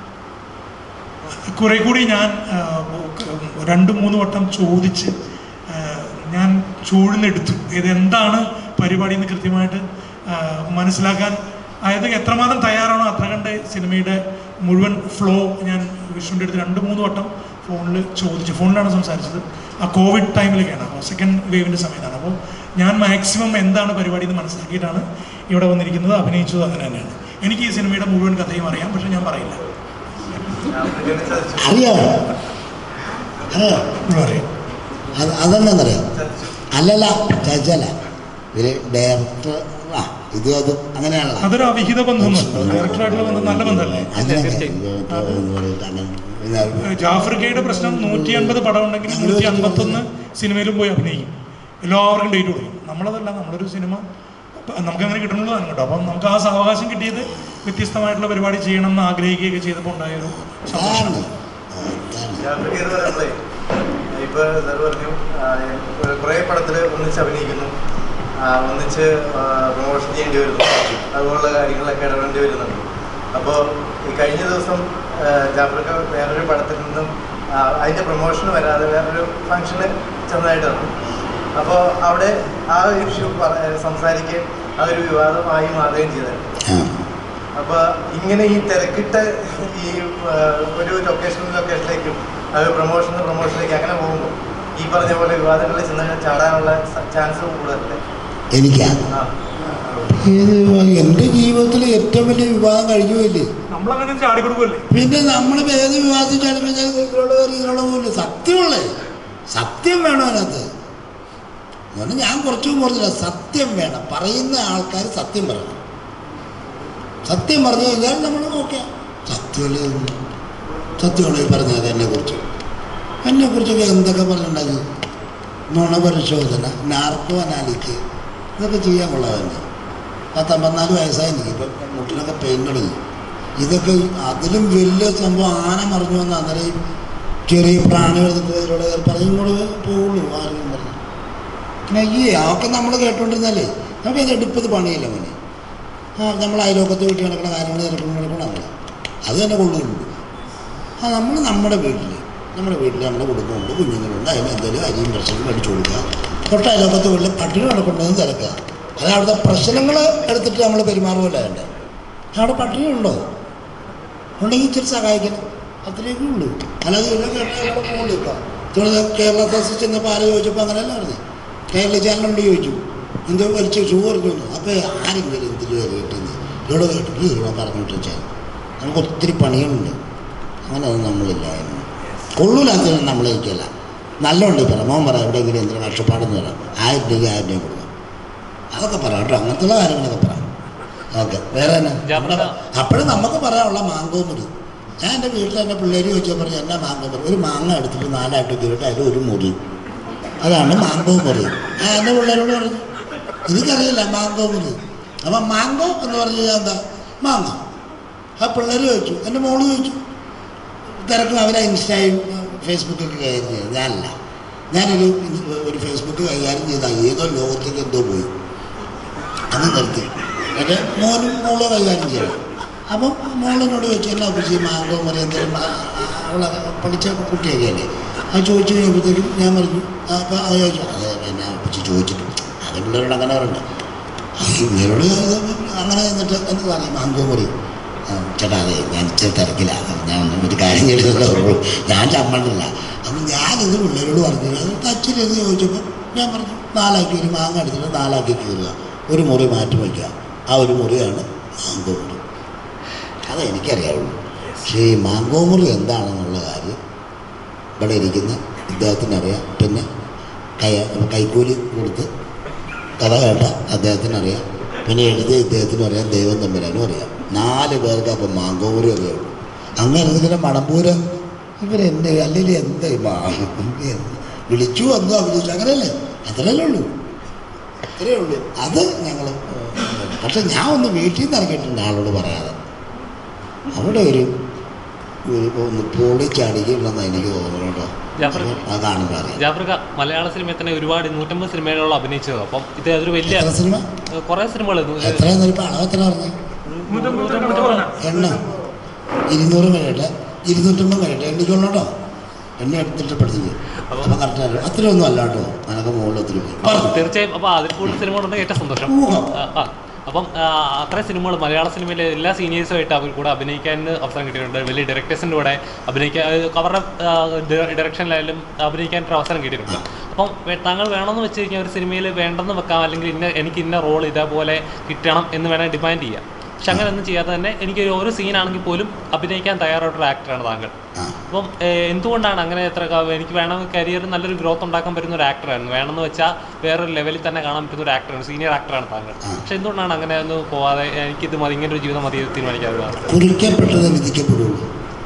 [SPEAKER 4] കുറേ കൂടി ഞാൻ ആ, രണ്ട് മൂന്ന് വട്ടം ചോദിച്ച് ആ, ഞാൻ ചൂഴ്ന്നെടുത്തു ഇത് എന്താണ് പരിപാടി എന്ന് കൃത്യമായിട്ട് ആ, മനസ്സിലാക്കാൻ അതായത് എത്രമാത്രം തയ്യാറാണോ അത്ര കണ്ട് സിനിമയുടെ മുഴുവൻ ഫ്ലോ ഞാൻ വിഷ്ണുവിൻ്റെ അടുത്ത് രണ്ട് മൂന്ന് വട്ടം ഫോണിൽ ചോദിച്ചു ഫോണിലാണ് സംസാരിച്ചത് ആ കോവിഡ് ടൈമിലൊക്കെയാണ് അപ്പോൾ സെക്കൻഡ് വേവിൻ്റെ സമയത്താണ് അപ്പോൾ ഞാൻ മാക്സിമം എന്താണ് പരിപാടി എന്ന് മനസ്സിലാക്കിയിട്ടാണ് ഇവിടെ വന്നിരിക്കുന്നത് അഭിനയിച്ചത് അങ്ങനെ തന്നെയാണ് എനിക്ക് ഈ സിനിമയുടെ മുഴുവൻ കഥയും അറിയാം പക്ഷേ ഞാൻ പറയില്ല
[SPEAKER 7] ആഫ്രിക്കനെ ചതിച്ചു
[SPEAKER 2] അറിയാമോ അറിയാം
[SPEAKER 4] മുഴുവൻ അറിയാം
[SPEAKER 2] അത് അതെന്നറിയാം
[SPEAKER 7] ചതിച്ചു
[SPEAKER 2] അല്ലല്ല ചർച്ചല്ല ഇവര് ഡയറക്ടർ ആ ഇത് അത് അങ്ങനെയാണല്ലോ
[SPEAKER 4] അതൊരു അവിഹിത ബന്ധമൊന്നുമല്ല ഡയറക്ടറായിട്ടുള്ള ബന്ധം നല്ല ബന്ധമല്ലേ
[SPEAKER 2] അങ്ങനെയൊക്കെ എന്ന് പറഞ്ഞിട്ട് അങ്ങനെ പിന്നെ
[SPEAKER 4] ജാഫ്രിക്കയുടെ പ്രശ്നം നൂറ്റി അൻപത് പടം ഉണ്ടെങ്കിൽ നൂറ്റി അൻപത്തൊന്ന് സിനിമയിലും പോയി അഭിനയിക്കും എല്ലാവർക്കും ഡേറ്റ് കൊടുക്കും നമ്മളതല്ല നമ്മളൊരു സിനിമ നമുക്ക് അങ്ങനെ കിട്ടുന്നുള്ളതാണ് കേട്ടോ അപ്പം നമുക്ക് ആ സാവകാശം കിട്ടിയത് വ്യത്യസ്തമായിട്ടുള്ള പരിപാടി ചെയ്യണം എന്ന് ആഗ്രഹിക്കുകയൊക്കെ ചെയ്തപ്പോൾ ഉണ്ടായൊരു സന്തോഷം
[SPEAKER 2] ആണ് അതാണ്
[SPEAKER 7] ആഫ്രിക്ക എന്ന് പറയുമ്പോഴേ ഇപ്പൊ സാർ പറഞ്ഞു കുറേ പടത്തിൽ ഒന്നിച്ച് അഭിനയിക്കുന്നു ആ, ഒന്നിച്ച് പ്രൊമോഷൻ ചെയ്യേണ്ടി വരുന്നു അതുപോലുള്ള കാര്യങ്ങളൊക്കെ ഇടപെടേണ്ടി വരുന്നുണ്ട് അപ്പോൾ ഈ കഴിഞ്ഞ ദിവസം ആ, ജാഫ്രിക്ക വേറൊരു പടത്തിൽ നിന്നും ആ, അതിൻ്റെ പ്രൊമോഷൻ വരാതെ വേറൊരു ഫംഗ്ഷന് ചെന്നതായിട്ട് വന്നു അപ്പോൾ അവിടെ ആ ഒരു ഇഷ്യൂ സംസാരിക്കുകയും അതൊരു വിവാദമായി മാറുകയും ചെയ്തായിരുന്നു
[SPEAKER 2] ആ
[SPEAKER 7] അപ്പൊ ഇങ്ങനെ ഈ തിരക്കിട്ട ഈ ആ, ഒരു ലൊക്കേഷൻ ലൊക്കേഷനിലേക്കും അത് പ്രൊമോഷൻ പ്രൊമോഷനിലേക്ക് അങ്ങനെ പോകുമ്പോൾ ഈ പറഞ്ഞ പോലെ വിവാദങ്ങളിൽ ചെന്ന് ചാടാനുള്ള ചാൻസ് കൂടുതലല്ലേ
[SPEAKER 2] എനിക്കാ
[SPEAKER 7] ആ
[SPEAKER 2] ഏത് വിവാദം? എൻ്റെ ജീവിതത്തിൽ ഏറ്റവും വലിയ വിവാദം കഴിഞ്ഞു പോയില്ലേ
[SPEAKER 4] നമ്മളങ്ങനെ ചാടിക്കൊടുക്കുമല്ലേ
[SPEAKER 2] പിന്നെ നമ്മൾ ഏത് വിവാദത്തിൽ ചാടിക്കഴിഞ്ഞാൽ ഇതിലുള്ള കയറി ഇതിലുള്ള പോകില്ല സത്യമുള്ളേ സത്യം വേണം അതിനകത്ത് അതുകൊണ്ട് ഞാൻ കുറച്ചു മുമ്പ് പറഞ്ഞില്ല സത്യം വേണം പറയുന്ന ആൾക്കാർ സത്യം പറയണം സത്യം പറഞ്ഞു കഴിഞ്ഞാൽ നമ്മൾ ഓക്കെ സത്യമല്ലേ ഇത്? സത്യമാണ് ഈ പറഞ്ഞത് എന്നെക്കുറിച്ച് എന്നെക്കുറിച്ചൊക്കെ എന്തൊക്കെ പറഞ്ഞിട്ടുണ്ടായി നുണ പരിശോധന നാർക്കോ അനാലിക്ക് ഇതൊക്കെ ചെയ്യാൻ കൊള്ളാമല്ലേ പത്തമ്പത്തിനാല് വയസ്സായി എനിക്ക് ഇപ്പം മുട്ടിനൊക്കെ പെയിൻ തുടങ്ങി ഇതൊക്കെ അതിലും വലിയ സംഭവം ആന മറിഞ്ഞു വന്ന അന്നേരം ഈ ചെറിയ പ്രാണികൾ ഇതിലൂടെ പറയും കൂടെ പോവുള്ളൂ ആരെങ്കിലും പറഞ്ഞു പിന്നെ ഈ അതൊക്കെ നമ്മൾ കേട്ടോണ്ടിരുന്നാലേ നമുക്ക് ഇത് എടുപ്പത് പണിയില്ല മോനെ ആ നമ്മൾ അയലോക്കത്ത് വീട്ടിൽ നടക്കുന്ന കാര്യങ്ങൾ നടക്കണം നടക്കണം നമ്മൾ അത് തന്നെ കൊള്ളുള്ളൂ ആ നമ്മൾ നമ്മുടെ വീട്ടിൽ നമ്മുടെ വീട്ടിൽ നമ്മുടെ കുടുംബമുണ്ട് കുഞ്ഞുങ്ങളുണ്ട് അതിന് എന്തെങ്കിലും അരിയും പ്രശ്നം മേടിച്ചു കൊടുക്കുക തൊട്ട് അയലോക്കത്ത് വീട്ടിൽ പട്ടിണി നടക്കുന്നുണ്ടെന്ന് തിരക്കുക അത് അവിടുത്തെ പ്രശ്നങ്ങൾ എടുത്തിട്ട് നമ്മൾ പെരുമാറുമല്ലോ വേണ്ടേ അവിടെ പട്ടിണി ഉണ്ടോ ഉണ്ടെങ്കിൽ ഇച്ചിരി സഹായിക്കണം അത്രയൊക്കെ ഉള്ളൂ അല്ലാതെ ഇവിടെ കേട്ടാൽ പോകുള്ളൂ ഇപ്പം ഇവിടെ കേരള തസ് ചെന്നപ്പോൾ ആരോ ചോദിച്ചപ്പോൾ അങ്ങനെയല്ല പറഞ്ഞു കേരള ചാനലുണ്ട് ചോദിച്ചു എന്തോ വലിച്ചു ഷൂ പറഞ്ഞു അപ്പോൾ ആരെങ്കിലും എന്തിനു വരെ കിട്ടുന്നത് ഇവിടെ കേട്ടു ഇവിടെ പറഞ്ഞിട്ട് വെച്ചാൽ നമുക്ക് ഒത്തിരി പണികളുണ്ട് അങ്ങനെയൊന്നും നമ്മളില്ല എന്ന് കൊള്ളൂലാത്തതൊന്നും നമ്മൾ നിൽക്കില്ല നല്ലോണ്ട് പറ മോൻ പറ എവിടെയെങ്കിലും എന്തെങ്കിലും കഷ്ടപ്പാടെന്ന് പറയാം ആയിരം രൂപ ആയിരം രൂപ കൊടുക്കാം അതൊക്കെ പറ കേട്ടോ അങ്ങനത്തെ കാര്യങ്ങളൊക്കെ പറ ഓക്കെ വേറെ തന്നെ നമ്മുടെ അപ്പോഴും നമുക്ക് പറയാനുള്ള മാങ്കോമുറി ഞാൻ എൻ്റെ വീട്ടിൽ എൻ്റെ പിള്ളേർ ചോദിച്ചാൽ പറഞ്ഞു എന്നാ മാങ്കോമുറി ഒരു മാങ്ങ എടുത്തിട്ട് നാലായിട്ട് കീറിട്ട് അതിൽ ഒരു മുറി അതാണ് മാങ്കോ മുറി ഞാൻ എൻ്റെ പിള്ളേരോട് പറഞ്ഞു എനിക്കറിയില്ല മാങ്കോ മുറി അപ്പം മാങ്കോ എന്ന് പറഞ്ഞു കഴിഞ്ഞാൽ എന്താ മാങ്ങ ആ പിള്ളേർ ചോദിച്ചു എൻ്റെ മോള് ചോദിച്ചു തിരക്കും അവരെ ഇൻസ്റ്റയും ഫേസ്ബുക്കൊക്കെ കൈകാര്യം ചെയ്തു ഞാനല്ല ഞാനൊരു ഒരു ഫേസ്ബുക്ക് കൈകാര്യം ചെയ്ത ഏതോ ലോകത്തേക്ക് എന്തോ പോയി അത് നിർത്തി എൻ്റെ മോനും മോളോ കൈകാര്യം ചെയ്യണം അപ്പം മോളിനോട് ചോദിച്ചു എന്നാ ഒപ്പിച്ച് മാങ്കോ മുറി എന്തെങ്കിലും ആ- ആ- അവളെ പഠിച്ച കുട്ടിയൊക്കെ അല്ലേ അത് ചോദിച്ചു കഴിഞ്ഞപ്പോഴത്തേക്കും ഞാൻ പറഞ്ഞു ആ, അപ്പം അത് ചോദിച്ചു അത് എന്നാ ഒപ്പിച്ച് ചോദിച്ചിട്ട് അത് പിള്ളേരോട് അങ്ങനെ പറയണ്ട അത് ഇവരോട് അങ്ങനെ എന്നിട്ട് എന്ന് പറയും മാങ്കോ മുറി ആ, ചേട്ടാ അതെ ഞാൻ ഇച്ചിരി തിരക്കിലാണ് ഞാൻ ഒന്നും ഒരു കാര്യം ചെയ്തിട്ടുള്ളൂ ഞാൻ ചമ്മണ്ടില്ല അപ്പം ഞാനിത് പിള്ളേരോട് പറഞ്ഞു അത് തച്ചിലെന്ന് ചോദിച്ചപ്പോൾ ഞാൻ പറഞ്ഞു നാലാക്കി ഒരു മാങ്ങ എടുത്തിട്ട് നാലാക്കി കീറുക ഒരു മുറി മാറ്റി വയ്ക്കുക ആ ഒരു മുറിയാണ് മാങ്കോ മുറി അത് എനിക്കറിയാവുള്ളൂ പക്ഷേ ഈ മാങ്കോ മുറി എന്താണെന്നുള്ള കാര്യം ഇവിടെ ഇരിക്കുന്ന ഇദ്ദേഹത്തിനറിയാം പിന്നെ കൈ കൈക്കൂലി കൊടുത്ത് കഥ കേട്ട അദ്ദേഹത്തിനറിയാം പിന്നെ എഴുതിയ ഇദ്ദേഹത്തിനും അറിയാം ദൈവം തമ്പുരാനും അറിയാം നാല് പേർക്ക് അപ്പം മാങ്കോപുരം അറിയുള്ളൂ അങ്ങനെ എന്തെങ്കിലും മണപ്പൂരം ഇവരെന്നെ അല്ലെങ്കിൽ എന്താ ഈ മാ വിളിച്ചു വന്നു അഭിനയിച്ചു അങ്ങനെയല്ലേ അത്രയല്ലേ ഉള്ളൂ അത്രയേ ഉള്ളൂ അത് ഞങ്ങൾ പക്ഷെ ഞാൻ ഒന്ന് വീട്ടിൽ നിന്ന് ഇറങ്ങിയിട്ടുണ്ട് ആളോട് പറയാതെ അവിടെ ഒരു ഒരു ഒന്ന് പൊളിച്ചടിക്കുള്ളതെന്ന് എനിക്ക് തോന്നുന്നു കേട്ടോ
[SPEAKER 3] ജാഫർ
[SPEAKER 2] അത് കാണുമ്പോൾ അറിയാം
[SPEAKER 3] ജാഫ്രിക്ക മലയാള സിനിമയിൽ തന്നെ ഒരുപാട് നൂറ്റമ്പത് സിനിമകളിലുള്ള അഭിനയിച്ചത് അപ്പം ഇത് അതൊരു വലിയ
[SPEAKER 2] എത്ര സിനിമ
[SPEAKER 3] കുറേ സിനിമകൾ
[SPEAKER 2] എത്ര ഇപ്പം അളവ് എത്ര പറഞ്ഞു എണ്ണ ഇരുന്നൂറ് കഴിയട്ടെ ഇരുന്നൂറ്റമ്പത് കഴിയട്ടെ എണ്ണിക്കൊള്ളട്ടോ എണ്ണ എടുത്തിട്ട് പഠിച്ചിട്ട് അപ്പം കറക്റ്റ് അത്രയൊന്നും അല്ല കേട്ടോ അതിനൊക്കെ മുകളിൽ ഒത്തിരി പോയി പറഞ്ഞു
[SPEAKER 3] തീർച്ചയായും അപ്പോൾ അതിൽ കൂടുതൽ സിനിമകളുണ്ടെങ്കിൽ ഏറ്റവും സന്തോഷം
[SPEAKER 2] ഊഹം.
[SPEAKER 3] ആ, ആ. അപ്പം ആ, അത്രയും സിനിമകൾ മലയാള സിനിമയിലെ എല്ലാ സീനിയേഴ്സുമായിട്ട് അവർ കൂടെ അഭിനയിക്കാൻ അവസരം കിട്ടിയിട്ടുണ്ട് വലിയ ഡയറക്ടേഴ്സിൻ്റെ കൂടെ അഭിനയിക്കാൻ അത് അവരുടെ ഡയറക്ഷനിലായാലും അഭിനയിക്കാനൊരു അവസരം കിട്ടിയിട്ടുണ്ട് അപ്പം വേ- താങ്കൾ വേണമെന്ന് വെച്ച് കഴിഞ്ഞാൽ ഒരു സിനിമയിൽ വേണ്ടെന്ന് വെക്കാം അല്ലെങ്കിൽ ഇന്ന എനിക്ക് ഇന്ന റോൾ ഇതേപോലെ കിട്ടണം എന്ന് വേണേൽ ഡിമാൻഡ് ചെയ്യാം പക്ഷെ അങ്ങനെ ഒന്നും ചെയ്യാതെ തന്നെ എനിക്ക് ഒരു ഓരോ സീനാണെങ്കിൽ പോലും അഭിനയിക്കാൻ തയ്യാറായിട്ടുള്ള ആക്ടറാണ് താങ്കൾ
[SPEAKER 2] ആ
[SPEAKER 3] അപ്പം ഏഹ്, എന്തുകൊണ്ടാണ് അങ്ങനെ എത്ര ക- എനിക്ക് വേണം കരിയർ നല്ലൊരു ഗ്രോത്ത് ഉണ്ടാക്കാൻ പറ്റുന്ന ഒരു ആക്ടറായിരുന്നു വേണമെന്ന് വെച്ചാൽ വേറൊരു ലെവലിൽ തന്നെ കാണാൻ പറ്റുന്ന ഒരു ആക്ടറാണ് സീനിയർ ആക്ടറാണ് താങ്കൾ പക്ഷെ എന്തുകൊണ്ടാണ് അങ്ങനെ ഒന്നും പോവാതെ എനിക്കിത് മതി ഇങ്ങനെ ഒരു ജീവിതം മതി തീരുമാനിക്കാതെ
[SPEAKER 2] കുറിക്കപ്പെട്ടത് വിധിക്കപ്പെടുള്ളൂ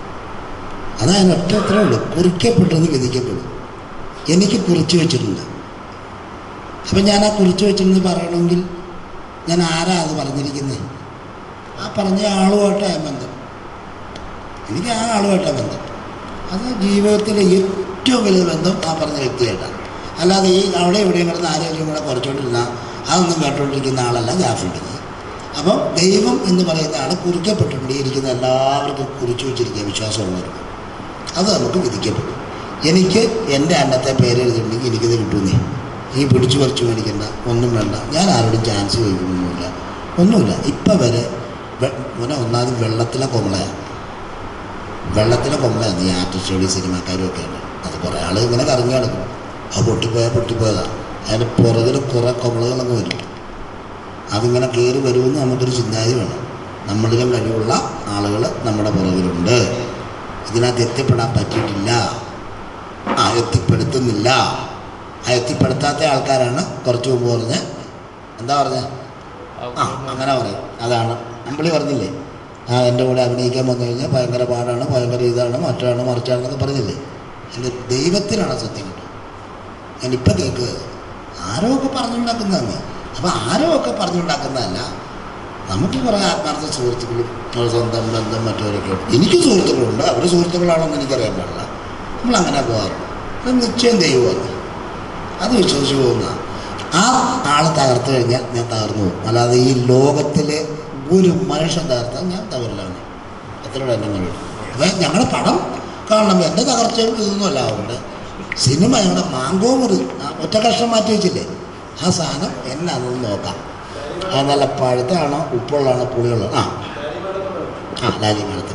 [SPEAKER 2] അതാണ് ഒറ്റ അത്രേ ഉള്ളൂ കുറിക്കപ്പെട്ടത് വിധിക്കപ്പെടും എനിക്ക് കുറിച്ച് വെച്ചിട്ടുണ്ട് അപ്പം ഞാൻ ആ കുറിച്ച് വെച്ചിരുന്ന് പറയണമെങ്കിൽ ഞാൻ ആരാ അത് പറഞ്ഞിരിക്കുന്നത് ആ പറഞ്ഞ ആളുമായിട്ടാണ് ബന്ധം എനിക്ക് ആ ആളുമായിട്ടാണ് ബന്ധം അത് ജീവിതത്തിലെ ഏറ്റവും വലിയ ബന്ധം ആ പറഞ്ഞ വ്യക്തിയായിട്ടാണ് അല്ലാതെ ഈ അവിടെ എവിടെയും കിടന്ന് ആരെങ്കിലും കൂടെ കുറച്ചുകൊണ്ടിരുന്ന അതൊന്നും കേട്ടുകൊണ്ടിരിക്കുന്ന ആളല്ല ജാഫിക്കുന്നത് അപ്പം ദൈവം എന്ന് പറയുന്ന ആൾ കുറിക്കപ്പെട്ടിട്ടുണ്ട് ഇരിക്കുന്ന എല്ലാവർക്കും കുറിച്ചു വെച്ചിരിക്കുക വിശ്വാസമുള്ളവർക്ക് അത് നമുക്ക് വിധിക്കപ്പെടും എനിക്ക് എൻ്റെ അന്നത്തെ പേര് എഴുതിയിട്ടുണ്ടെങ്കിൽ എനിക്കിത് കിട്ടുന്നേ ഈ പിടിച്ചു പറിച്ചു മേടിക്കണ്ട ഒന്നും വേണ്ട ഞാൻ ആരോടും ചാൻസ് ചോദിക്കുന്നൊന്നുമില്ല ഒന്നുമില്ല ഇപ്പം വരെ വെ- മുന്നെ ഒന്നാമത് വെള്ളത്തിലെ കൊമളയാണ് വെള്ളത്തിലെ കൊമളയാണ് ഈ ആർട്ടിസ്റ്റുകളും സിനിമാക്കാരും ഒക്കെ ഉണ്ട് അത് കുറേ ആൾ ഇങ്ങനെ കറങ്ങി നടക്കും അത് പൊട്ടിപ്പോയാൽ പൊട്ടിപ്പോയതാണ് അതിൻ്റെ പുറകിൽ കുറേ കൊമളകളങ്ങ് വരും അതിങ്ങനെ കയറി വരുമെന്ന് നമുക്കൊരു ചിന്താഗതി വേണം നമ്മളിലും കഴിവുള്ള ആളുകൾ നമ്മുടെ പുറകിലുണ്ട് ഇതിനകത്ത് എത്തിപ്പെടാൻ പറ്റിയിട്ടില്ല ആ എത്തിപ്പെടുത്തുന്നില്ല ആ എത്തിപ്പെടുത്താത്ത ആൾക്കാരാണ് കുറച്ച് മുമ്പ് പറഞ്ഞ് എന്താ പറഞ്ഞത് ആ അങ്ങനെ പറയും അതാണ് അമ്പിളി പറഞ്ഞില്ലേ ആ എൻ്റെ കൂടെ അഭിനയിക്കാൻ വന്നു കഴിഞ്ഞാൽ ഭയങ്കര പാടാണ് ഭയങ്കര ഇതാണ് മറ്റാണ് മറിച്ചാണെന്നൊക്കെ പറഞ്ഞില്ലേ എൻ്റെ ദൈവത്തിനാണ് സത്യം കേട്ടോ ഞാനിപ്പോൾ കേൾക്കുക ആരോ ഒക്കെ പറഞ്ഞുണ്ടാക്കുന്നതാണ് അപ്പോൾ ആരോ ഒക്കെ പറഞ്ഞുണ്ടാക്കുന്നതല്ല നമുക്ക് കുറേ ആത്മാർത്ഥ സുഹൃത്തുക്കളും നമ്മുടെ സ്വന്തം ബന്ധം മറ്റവരൊക്കെ ഉണ്ട് എനിക്ക് സുഹൃത്തുക്കളുണ്ട് അവർ സുഹൃത്തുക്കളാണോ എന്ന് എനിക്കറിയാൻ പാടില്ല നമ്മൾ അങ്ങനെ പോകാറുണ്ട് അത് നിശ്ചയം ദൈവമാണ് അത് വിശ്വസിച്ച് പോകുന്ന ആ ആൾ തകർത്ത് കഴിഞ്ഞാൽ ഞാൻ തകർന്നു പോകും അല്ലാതെ ഈ ലോകത്തിലെ ഒരു മനുഷ്യൻ തകർത്താൽ ഞാൻ തകരില്ല അവനെ എത്രയോടെ എന്നെ മറുപടി അപ്പം ഞങ്ങളുടെ പടം കാണണം എൻ്റെ തകർച്ചയും ഇതൊന്നുമല്ല അവരുടെ സിനിമ ഞങ്ങളുടെ മാങ്കോ മുറി ആ ഒറ്റ കഷ്ണം മാറ്റി വെച്ചില്ലേ ആ സാധനം എന്നാണെന്ന് നോക്കാം അത് നല്ല പഴുത്താണോ ഉപ്പുള്ളതാണോ പുളിയുള്ളതാണോ ആ ആ ലാലി മേഡത്തിന്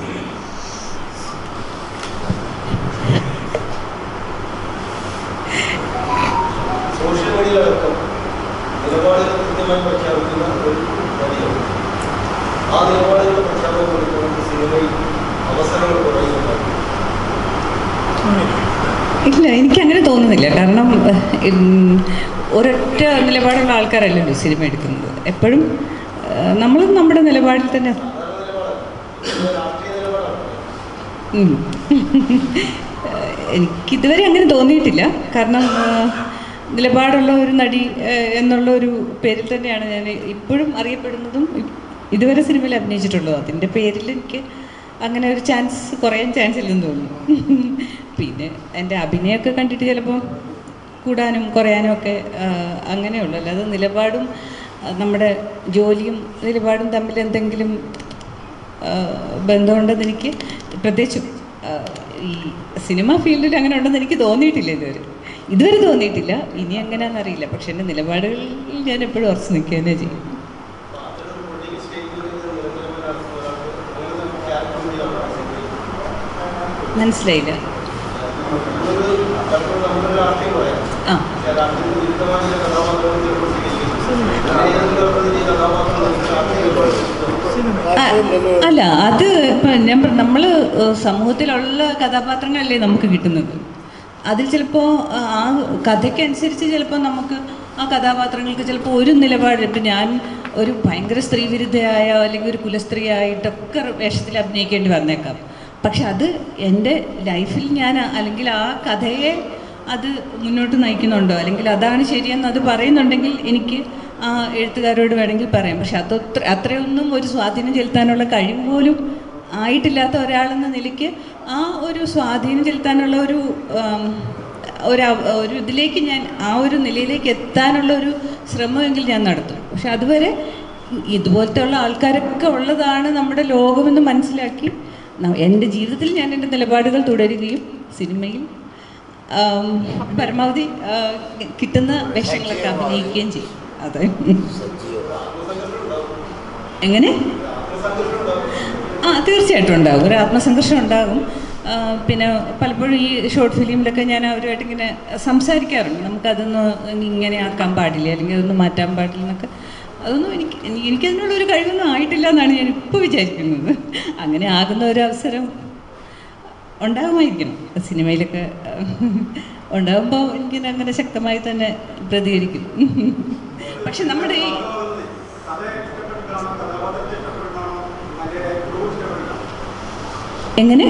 [SPEAKER 9] സോഷ്യൽ മീഡിയയിലടക്കം നിലപാടുകൾ കൃത്യമായി പ്രഖ്യാപിക്കുന്ന ഒരു നദിയാണ് ആ നിലപാടുകൾ പ്രഖ്യാപനം കൊടുക്കുന്നത് സിനിമയിൽ അവസരങ്ങൾ കുറയുന്നുണ്ടാകും
[SPEAKER 5] ഇല്ല എനിക്ക് അങ്ങനെ തോന്നുന്നില്ല കാരണം ഉം, ഒരൊറ്റ നിലപാടുള്ള ആൾക്കാരല്ലല്ലോ സിനിമ എടുക്കുന്നത് എപ്പോഴും നമ്മൾ നമ്മുടെ നിലപാടിൽ തന്നെ ഉം. എനിക്കിതുവരെ അങ്ങനെ തോന്നിയിട്ടില്ല കാരണം ആ, നിലപാടുള്ള ഒരു നടി ആ, എന്നുള്ള ഒരു പേരിൽ തന്നെയാണ് ഞാൻ ഇപ്പോഴും അറിയപ്പെടുന്നതും ഇ- ഇതുവരെ സിനിമയിൽ അഭിനയിച്ചിട്ടുള്ളൂ അതിൻ്റെ പേരിൽ എനിക്ക് അങ്ങനെ ഒരു ചാൻസ് കുറയാൻ ചാൻസ് ഇല്ലെന്ന് തോന്നുന്നു പിന്നെ എൻ്റെ അഭിനയമൊക്കെ കണ്ടിട്ട് ചിലപ്പോൾ കൂടാനും കുറയാനും ഒക്കെ ആ, അങ്ങനെയുള്ളൂ അല്ലാതെ നിലപാടും ആ, നമ്മുടെ ജോലിയും നിലപാടും തമ്മിൽ എന്തെങ്കിലും ആ, ബന്ധമുണ്ടെന്ന് എനിക്ക് പ്രത്യേകിച്ചും ആ, ഈ സിനിമ ഫീൽഡിൽ അങ്ങനെ ഉണ്ടെന്ന് എനിക്ക് തോന്നിയിട്ടില്ല ഇതുവരെ ഇതുവരെ തോന്നിയിട്ടില്ല ഇനി എങ്ങനെയാണെന്നറിയില്ല പക്ഷെ എൻ്റെ നിലപാടുകളിൽ ഞാൻ എപ്പോഴും ഉറച്ചു നിൽക്കുക തന്നെ ചെയ്യും മനസ്സിലായില്ല
[SPEAKER 9] പലപ്പോഴും നമ്മുടെ രാഷ്ട്രീയം പറയാം
[SPEAKER 5] ആ
[SPEAKER 9] രാഷ്ട്രീയത്തിന് വിരുദ്ധമായ ചില കഥാപാത്രങ്ങൾ ചിലപ്പോൾ സ്വീകരിക്കുന്നു ഏതെങ്കിലും ഈ കഥാപാത്രം രാഷ്ട്രീയ
[SPEAKER 5] ആ, അല്ല അത് ഇപ്പം ഞാൻ നമ്മൾ സമൂഹത്തിലുള്ള കഥാപാത്രങ്ങളല്ലേ നമുക്ക് കിട്ടുന്നത് അതിൽ ചിലപ്പോൾ ആ കഥയ്ക്കനുസരിച്ച് ചിലപ്പോൾ നമുക്ക് ആ കഥാപാത്രങ്ങൾക്ക് ചിലപ്പോൾ ഒരു നിലപാട് ഇപ്പം ഞാൻ ഒരു ഭയങ്കര സ്ത്രീവിരുദ്ധയായ അല്ലെങ്കിൽ ഒരു കുലസ്ത്രീയായിട്ടൊക്കെ വേഷത്തിൽ അഭിനയിക്കേണ്ടി വന്നേക്കാം പക്ഷെ അത് എൻ്റെ ലൈഫിൽ ഞാൻ അല്ലെങ്കിൽ ആ കഥയെ അത് മുന്നോട്ട് നയിക്കുന്നുണ്ടോ അല്ലെങ്കിൽ അതാണ് ശരിയെന്ന് അത് പറയുന്നുണ്ടെങ്കിൽ എനിക്ക് ആ എഴുത്തുകാരോട് വേണമെങ്കിൽ പറയാം പക്ഷെ അതത്ര അത്രയൊന്നും ഒരു സ്വാധീനം ചെലുത്താനുള്ള കഴിവ് പോലും ആയിട്ടില്ലാത്ത ഒരാളെന്ന നിലയ്ക്ക് ആ ഒരു സ്വാധീനം ചെലുത്താനുള്ള ഒരു ആം, ഒരു അവ- ഒരു ഇതിലേക്ക് ഞാൻ ആ ഒരു നിലയിലേക്ക് എത്താനുള്ള ഒരു ശ്രമമെങ്കിൽ ഞാൻ നടത്തും പക്ഷെ അതുവരെ ഇതുപോലത്തെ ഉള്ള ആൾക്കാരൊക്കെ ഉള്ളതാണ് നമ്മുടെ ലോകമെന്ന് മനസ്സിലാക്കി ന- എൻ്റെ ജീവിതത്തിൽ ഞാൻ എൻ്റെ നിലപാടുകൾ തുടരുകയും സിനിമയിൽ ആം, പരമാവധി ആ, കിട്ടുന്ന വേഷങ്ങളൊക്കെ അഭിനയിക്കുകയും ചെയ്യും അതെ എങ്ങനെ ആ തീർച്ചയായിട്ടും ഉണ്ടാകും ഒരു ആത്മസംഘർഷം ഉണ്ടാകും ആ, പിന്നെ പലപ്പോഴും ഈ ഷോർട്ട് ഫിലിമിലൊക്കെ ഞാൻ അവരുമായിട്ട് ഇങ്ങനെ സംസാരിക്കാറുണ്ട് നമുക്കതൊന്ന് ഇങ്ങനെ ആക്കാൻ പാടില്ല അല്ലെങ്കിൽ അതൊന്ന് മാറ്റാൻ പാടില്ല എന്നൊക്കെ അതൊന്നും എനിക്ക് എനിക്ക് എനിക്കതിനുള്ള ഒരു കഴിവൊന്നും ആയിട്ടില്ല എന്നാണ് ഞാൻ ഇപ്പോൾ വിചാരിക്കുന്നത് അങ്ങനെ ആകുന്ന ഒരു അവസരം ഉണ്ടാകുമായിരിക്കണം സിനിമയിലൊക്കെ ഉണ്ടാകുമ്പോൾ എനിക്കിങ്ങനെ അങ്ങനെ ശക്തമായി തന്നെ പ്രതികരിക്കും പക്ഷെ നമ്മുടെ ഈ എങ്ങനെ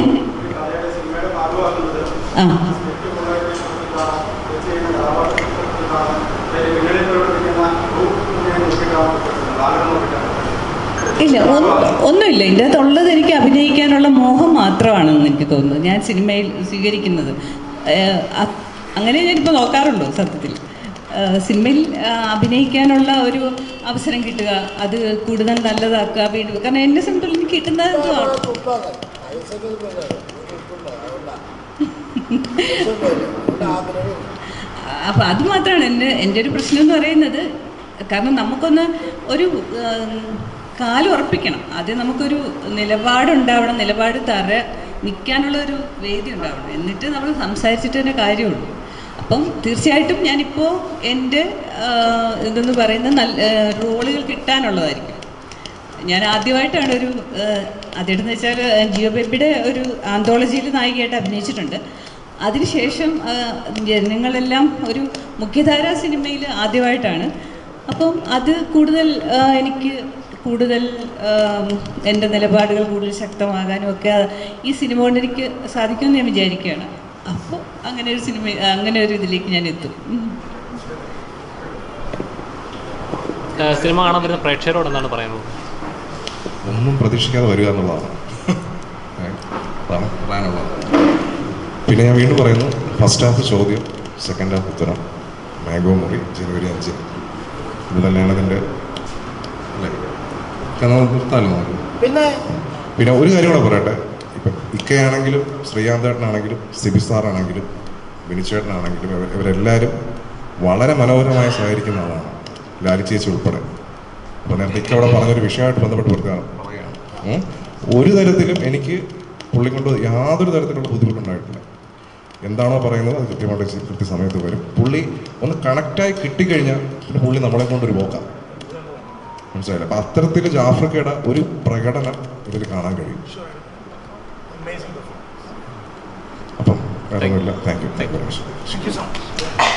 [SPEAKER 5] ആ ഇല്ല ഒന്ന് ഒന്നുമില്ല ഇതിൻ്റെ അകത്തുള്ളത് എനിക്ക് അഭിനയിക്കാനുള്ള മോഹം മാത്രമാണെന്ന് എനിക്ക് തോന്നുന്നത് ഞാൻ സിനിമയിൽ സ്വീകരിക്കുന്നത് ഏഹ് അ- അങ്ങനെ ഞാനിപ്പോൾ നോക്കാറുള്ളൂ സത്യത്തിൽ ഏഹ് സിനിമയിൽ ആ, അഭിനയിക്കാനുള്ള ഒരു അവസരം കിട്ടുക അത് കൂടുതൽ നല്ലതാക്കുക വീണ്ടും കാരണം എന്നെ സംബന്ധിച്ചിടത്തോളം എനിക്ക് കിട്ടുന്നത് എന്തുവാണ് അപ്പം അത് മാത്രമാണ് എൻ്റെ എൻ്റെ ഒരു പ്രശ്നം എന്ന് പറയുന്നത് കാരണം നമുക്കൊന്ന് ഒരു ഉം, കാലുറപ്പിക്കണം ആദ്യം നമുക്കൊരു നിലപാടുണ്ടാവണം നിലപാട് തറ നിൽക്കാനുള്ള ഒരു വേദി ഉണ്ടാവണം എന്നിട്ട് നമ്മൾ സംസാരിച്ചിട്ട് തന്നെ കാര്യമുള്ളൂ അപ്പം തീർച്ചയായിട്ടും ഞാനിപ്പോൾ എൻ്റെ ആ, ഇതെന്ന് പറയുന്ന നല്ല റോളുകൾ കിട്ടാനുള്ളതായിരിക്കും ഞാൻ ആദ്യമായിട്ടാണ് ഒരു ആദ്യമായിട്ടെന്ന് വെച്ചാൽ ജിയോ ബേബിയുടെ ഒരു ആന്തോളജിയിൽ നായികയായിട്ട് അഭിനയിച്ചിട്ടുണ്ട് അതിനുശേഷം ആ, ജനങ്ങളെല്ലാം ഒരു മുഖ്യധാരാ സിനിമയിൽ ആദ്യമായിട്ടാണ് അപ്പം അത് കൂടുതൽ ആ, എനിക്ക് കൂടുതൽ ആം, എൻ്റെ നിലപാടുകൾ കൂടുതൽ ശക്തമാകാനും ഒക്കെ ഈ സിനിമ കൊണ്ട് എനിക്ക് സാധിക്കുമെന്ന് ഞാൻ വിചാരിക്കുകയാണ് അപ്പോൾ അങ്ങനെ ഒരു സിനിമ അങ്ങനെ ഒരു ഇതിലേക്ക് ഞാൻ എത്തും ഉം.
[SPEAKER 3] ഏഹ് സിനിമ കാണാൻ വരുന്ന പ്രേക്ഷകരോട് എന്താണ് പറയാനുള്ളത്
[SPEAKER 1] ഒന്നും പ്രതീക്ഷിക്കാതെ വരിക എന്നുള്ളതാണ് ഏ, അതാണ് പറയാനുള്ളത് പിന്നെ ഞാൻ വീണ്ടും പറയുന്നു ഫസ്റ്റ് ഹാഫ് ചോദ്യം സെക്കൻഡ് ഹാഫ് ഉത്തരം മാംഗോ മുറി ജനുവരി അഞ്ചിന് ഇത് തന്നെയാണ് ഇതിൻ്റെ അല്ലേ കഥ നിർത്താമല്ലോ നമുക്ക്
[SPEAKER 2] പിന്നെ
[SPEAKER 1] പിന്നെ ഒരു കാര്യം കൂടെ പറയട്ടെ ഇപ്പം ഇക്കയാണെങ്കിലും ശ്രീകാന്തേട്ടനാണെങ്കിലും സിബി സാറാണെങ്കിലും ബിനിച്ചേട്ടനാണെങ്കിലും ഇവർ ഇവരെല്ലാവരും വളരെ മനോഹരമായി സഹകരിക്കുന്ന ആളാണ് ലാലി ചേച്ചി ഉൾപ്പെടെ അപ്പോൾ നേരത്തെ ഇക്ക അവിടെ പറഞ്ഞൊരു വിഷയമായിട്ട് ബന്ധപ്പെട്ട് പറയുകയാണ് ഉം. ഒരു തരത്തിലും എനിക്ക് പുള്ളി കൊണ്ട് യാതൊരു തരത്തിലുള്ള ബുദ്ധിമുട്ടുണ്ടായിട്ടില്ല എന്താണോ പറയുന്നത് അത് കൃത്യമായിട്ട് ചെയ്ത് കൃത്യസമയത്ത് വരും പുള്ളി ഒന്ന് കണക്റ്റായി കിട്ടിക്കഴിഞ്ഞാൽ പിന്നെ പുള്ളി നമ്മളെ കൊണ്ടൊരു പോക്കാം മനസ്സിലായില്ല അപ്പം അത്തരത്തിൽ ജാഫ്രിക്കയുടെ ഒരു പ്രകടനം ഇതിൽ കാണാൻ കഴിയും അപ്പം വേറെ ഒന്നുമില്ല thank you thank you very much
[SPEAKER 4] Thank you so much.